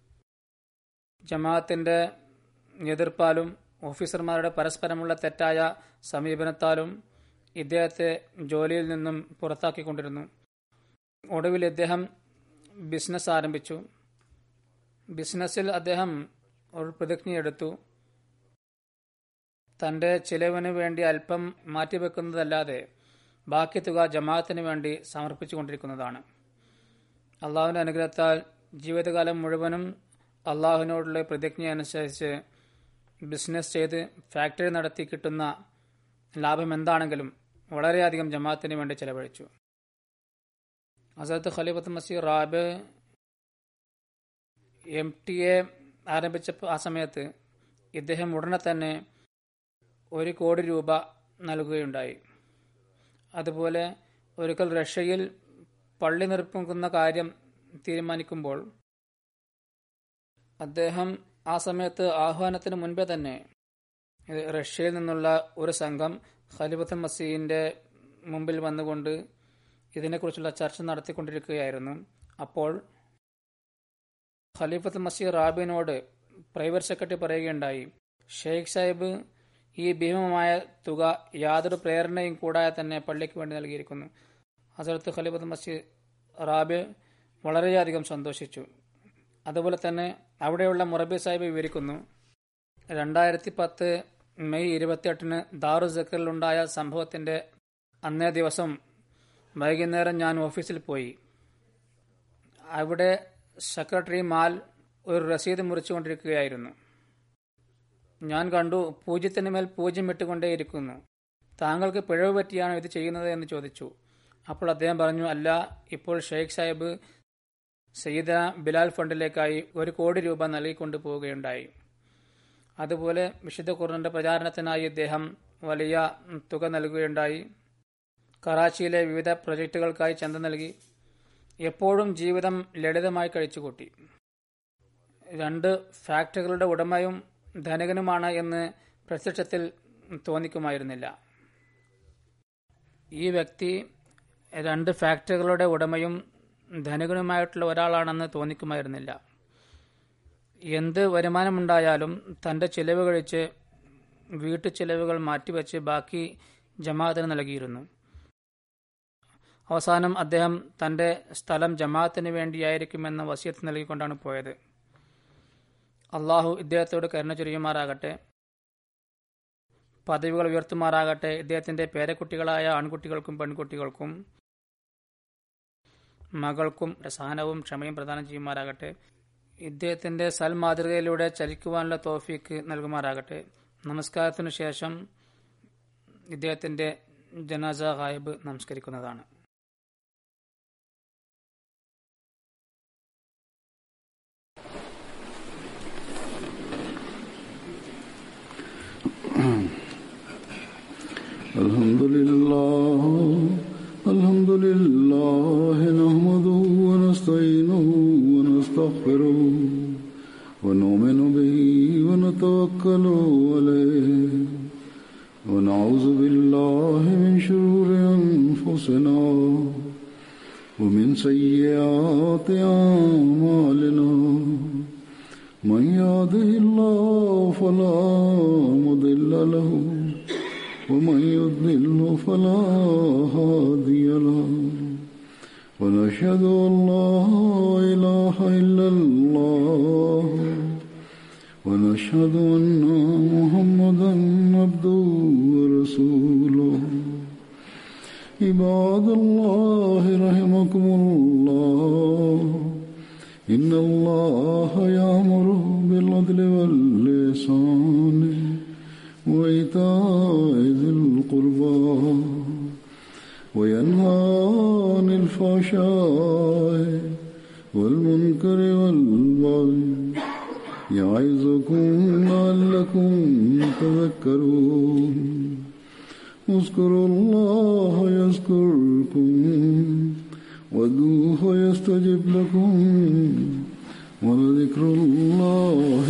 ജമാഅത്തിന്റെ എതിർപ്പാലും ഓഫീസർമാരുടെ പരസ്പരമുള്ള തെറ്റായ സമീപനത്താലും ഇദ്ദേഹത്തെ ജോലിയിൽ നിന്നും പുറത്താക്കിക്കൊണ്ടിരുന്നു ഒടുവിൽ ഇദ്ദേഹം ബിസിനസ് ആരംഭിച്ചു ബിസിനസ്സിൽ അദ്ദേഹം ഒരു പ്രതിജ്ഞയെടുത്തു തന്റെ ചിലവിന് വേണ്ടി അല്പം മാറ്റിവെക്കുന്നതല്ലാതെ ബാക്കി തുക ജമാഅത്തിന് വേണ്ടി സമർപ്പിച്ചുകൊണ്ടിരിക്കുന്നതാണ് അള്ളാഹുവിന്റെ അനുഗ്രഹത്താൽ ജീവിതകാലം മുഴുവനും അള്ളാഹുവിനോടുള്ള പ്രതിജ്ഞ അനുസരിച്ച് ബിസിനസ് ചെയ്ത് ഫാക്ടറി നടത്തി കിട്ടുന്ന ലാഭം എന്താണെങ്കിലും വളരെയധികം ജമാഅത്തിന് വേണ്ടി ചെലവഴിച്ചു അസത്ത് ഖലീഫത്ത് മസീർ റാബ് എം ടി എ ആരംഭിച്ചപ്പോൾ ആ സമയത്ത് ഇദ്ദേഹം ഉടനെ തന്നെ ഒരു കോടി രൂപ നൽകുകയുണ്ടായി അതുപോലെ ഒരിക്കൽ റഷ്യയിൽ പള്ളി നിർമ്മിക്കുന്ന കാര്യം തീരുമാനിക്കുമ്പോൾ അദ്ദേഹം ആ സമയത്ത് ആഹ്വാനത്തിന് മുൻപേ തന്നെ റഷ്യയിൽ നിന്നുള്ള ഒരു സംഘം ഖലിഫത്ത് മസീന്റെ മുമ്പിൽ വന്നുകൊണ്ട് ഇതിനെക്കുറിച്ചുള്ള ചർച്ച നടത്തിക്കൊണ്ടിരിക്കുകയായിരുന്നു അപ്പോൾ ഖലീഫത്ത് മസീർ റാബിനോട് പ്രൈവറ്റ് സെക്രട്ടറി പറയുകയുണ്ടായി ഷെയ്ഖ് സാഹിബ് ഈ ഭീമമായ തുക യാതൊരു പ്രേരണയും കൂടാതെ തന്നെ പള്ളിക്ക് വേണ്ടി നൽകിയിരിക്കുന്നു ഹസരത്ത് ഖലീഫത്ത് മസീർ റാബി വളരെയധികം സന്തോഷിച്ചു അതുപോലെ തന്നെ അവിടെയുള്ള മുറബി സാഹിബ് വിവരിക്കുന്നു രണ്ടായിരത്തി പത്ത് മെയ് ഇരുപത്തിയെട്ടിന് ദാറു സക്കറിലുണ്ടായ സംഭവത്തിന്റെ അന്നേ ദിവസം വൈകുന്നേരം ഞാൻ ഓഫീസിൽ പോയി അവിടെ സെക്രട്ടറി മാൽ ഒരു രസീത് മുറിച്ചുകൊണ്ടിരിക്കുകയായിരുന്നു ഞാൻ കണ്ടു പൂജ്യത്തിന് മേൽ പൂജ്യം ഇട്ടുകൊണ്ടേയിരിക്കുന്നു താങ്കൾക്ക് പിഴവ് പറ്റിയാണോ ഇത് ചെയ്യുന്നത് എന്ന് ചോദിച്ചു അപ്പോൾ അദ്ദേഹം പറഞ്ഞു അല്ല ഇപ്പോൾ ഷെയ്ഖ് സാഹിബ് സയ്യിദ ബിലാൽ ഫണ്ടിലേക്കായി ഒരു കോടി രൂപ നൽകിക്കൊണ്ടു പോവുകയുണ്ടായി അതുപോലെ വിശുദ്ധ ഖുർആന്റെ പ്രചാരണത്തിനായി ഇദ്ദേഹം വലിയ തുക നൽകുകയുണ്ടായി കറാച്ചിയിലെ വിവിധ പ്രൊജക്റ്റുകൾക്കായി ചന്ത നൽകി എപ്പോഴും ജീവിതം ലളിതമായി കഴിച്ചുകൂട്ടി രണ്ട് ഫാക്ടറികളുടെ ഉടമയും ധനികനുമാണ് എന്ന് പ്രത്യക്ഷത്തിൽ തോന്നിക്കുമായിരുന്നില്ല ഈ വ്യക്തി രണ്ട് ഫാക്ടറികളുടെ ഉടമയും ധനികനുമായിട്ടുള്ള ഒരാളാണെന്ന് തോന്നിക്കുമായിരുന്നില്ല എന്ത് വരുമാനമുണ്ടായാലും തന്റെ ചിലവ് കഴിച്ച് വീട്ടു ചിലവുകൾ മാറ്റിവെച്ച് ബാക്കി ജമാഅത്തിന് നൽകിയിരുന്നു അവസാനം അദ്ദേഹം തന്റെ സ്ഥലം ജമാഅത്തിന് വേണ്ടിയായിരിക്കുമെന്ന വസിയത്ത് നൽകിക്കൊണ്ടാണ് പോയത് അള്ളാഹു ഇദ്ദേഹത്തോട് കരുണ ചൊരിയുമാറാകട്ടെ പദവികൾ ഉയർത്തുമാറാകട്ടെ ഇദ്ദേഹത്തിന്റെ പേരക്കുട്ടികളായ ആൺകുട്ടികൾക്കും പെൺകുട്ടികൾക്കും മകൾക്കും സഹനവും ക്ഷമയും പ്രദാനം ചെയ്യുമാറാകട്ടെ ഇദ്ദേഹത്തിന്റെ സൽമാതൃകയിലൂടെ ചലിക്കുവാനുള്ള തോഫീക്ക് നൽകുമാറാകട്ടെ നമസ്കാരത്തിനു ശേഷം ഇദ്ദേഹത്തിന്റെ ജനാസ ഹായിബ് നമസ്കരിക്കുന്നതാണ്
الحمد لله الحمد لله نحمده ونستعينه ونستغفره ونؤمن به ونتوكل عليه ونعوذ بالله من شرور أنفسنا ومن سيئات أعمالنا من يهده الله فلا مضل له ومن يضلل فلا هادي له ونشهد أن لا إله إلا الله ونشهد أن محمدا عبده ورسوله عباد الله رحمكم الله إن الله يأمر بالعدل واللسان وإيتاء ذي القربى وينهى عن الفحشاء والمنكر والبغي يعظكم لعلكم تذكرون اذكروا الله يذكركم وادعوه يستجب لكم ولذكر الله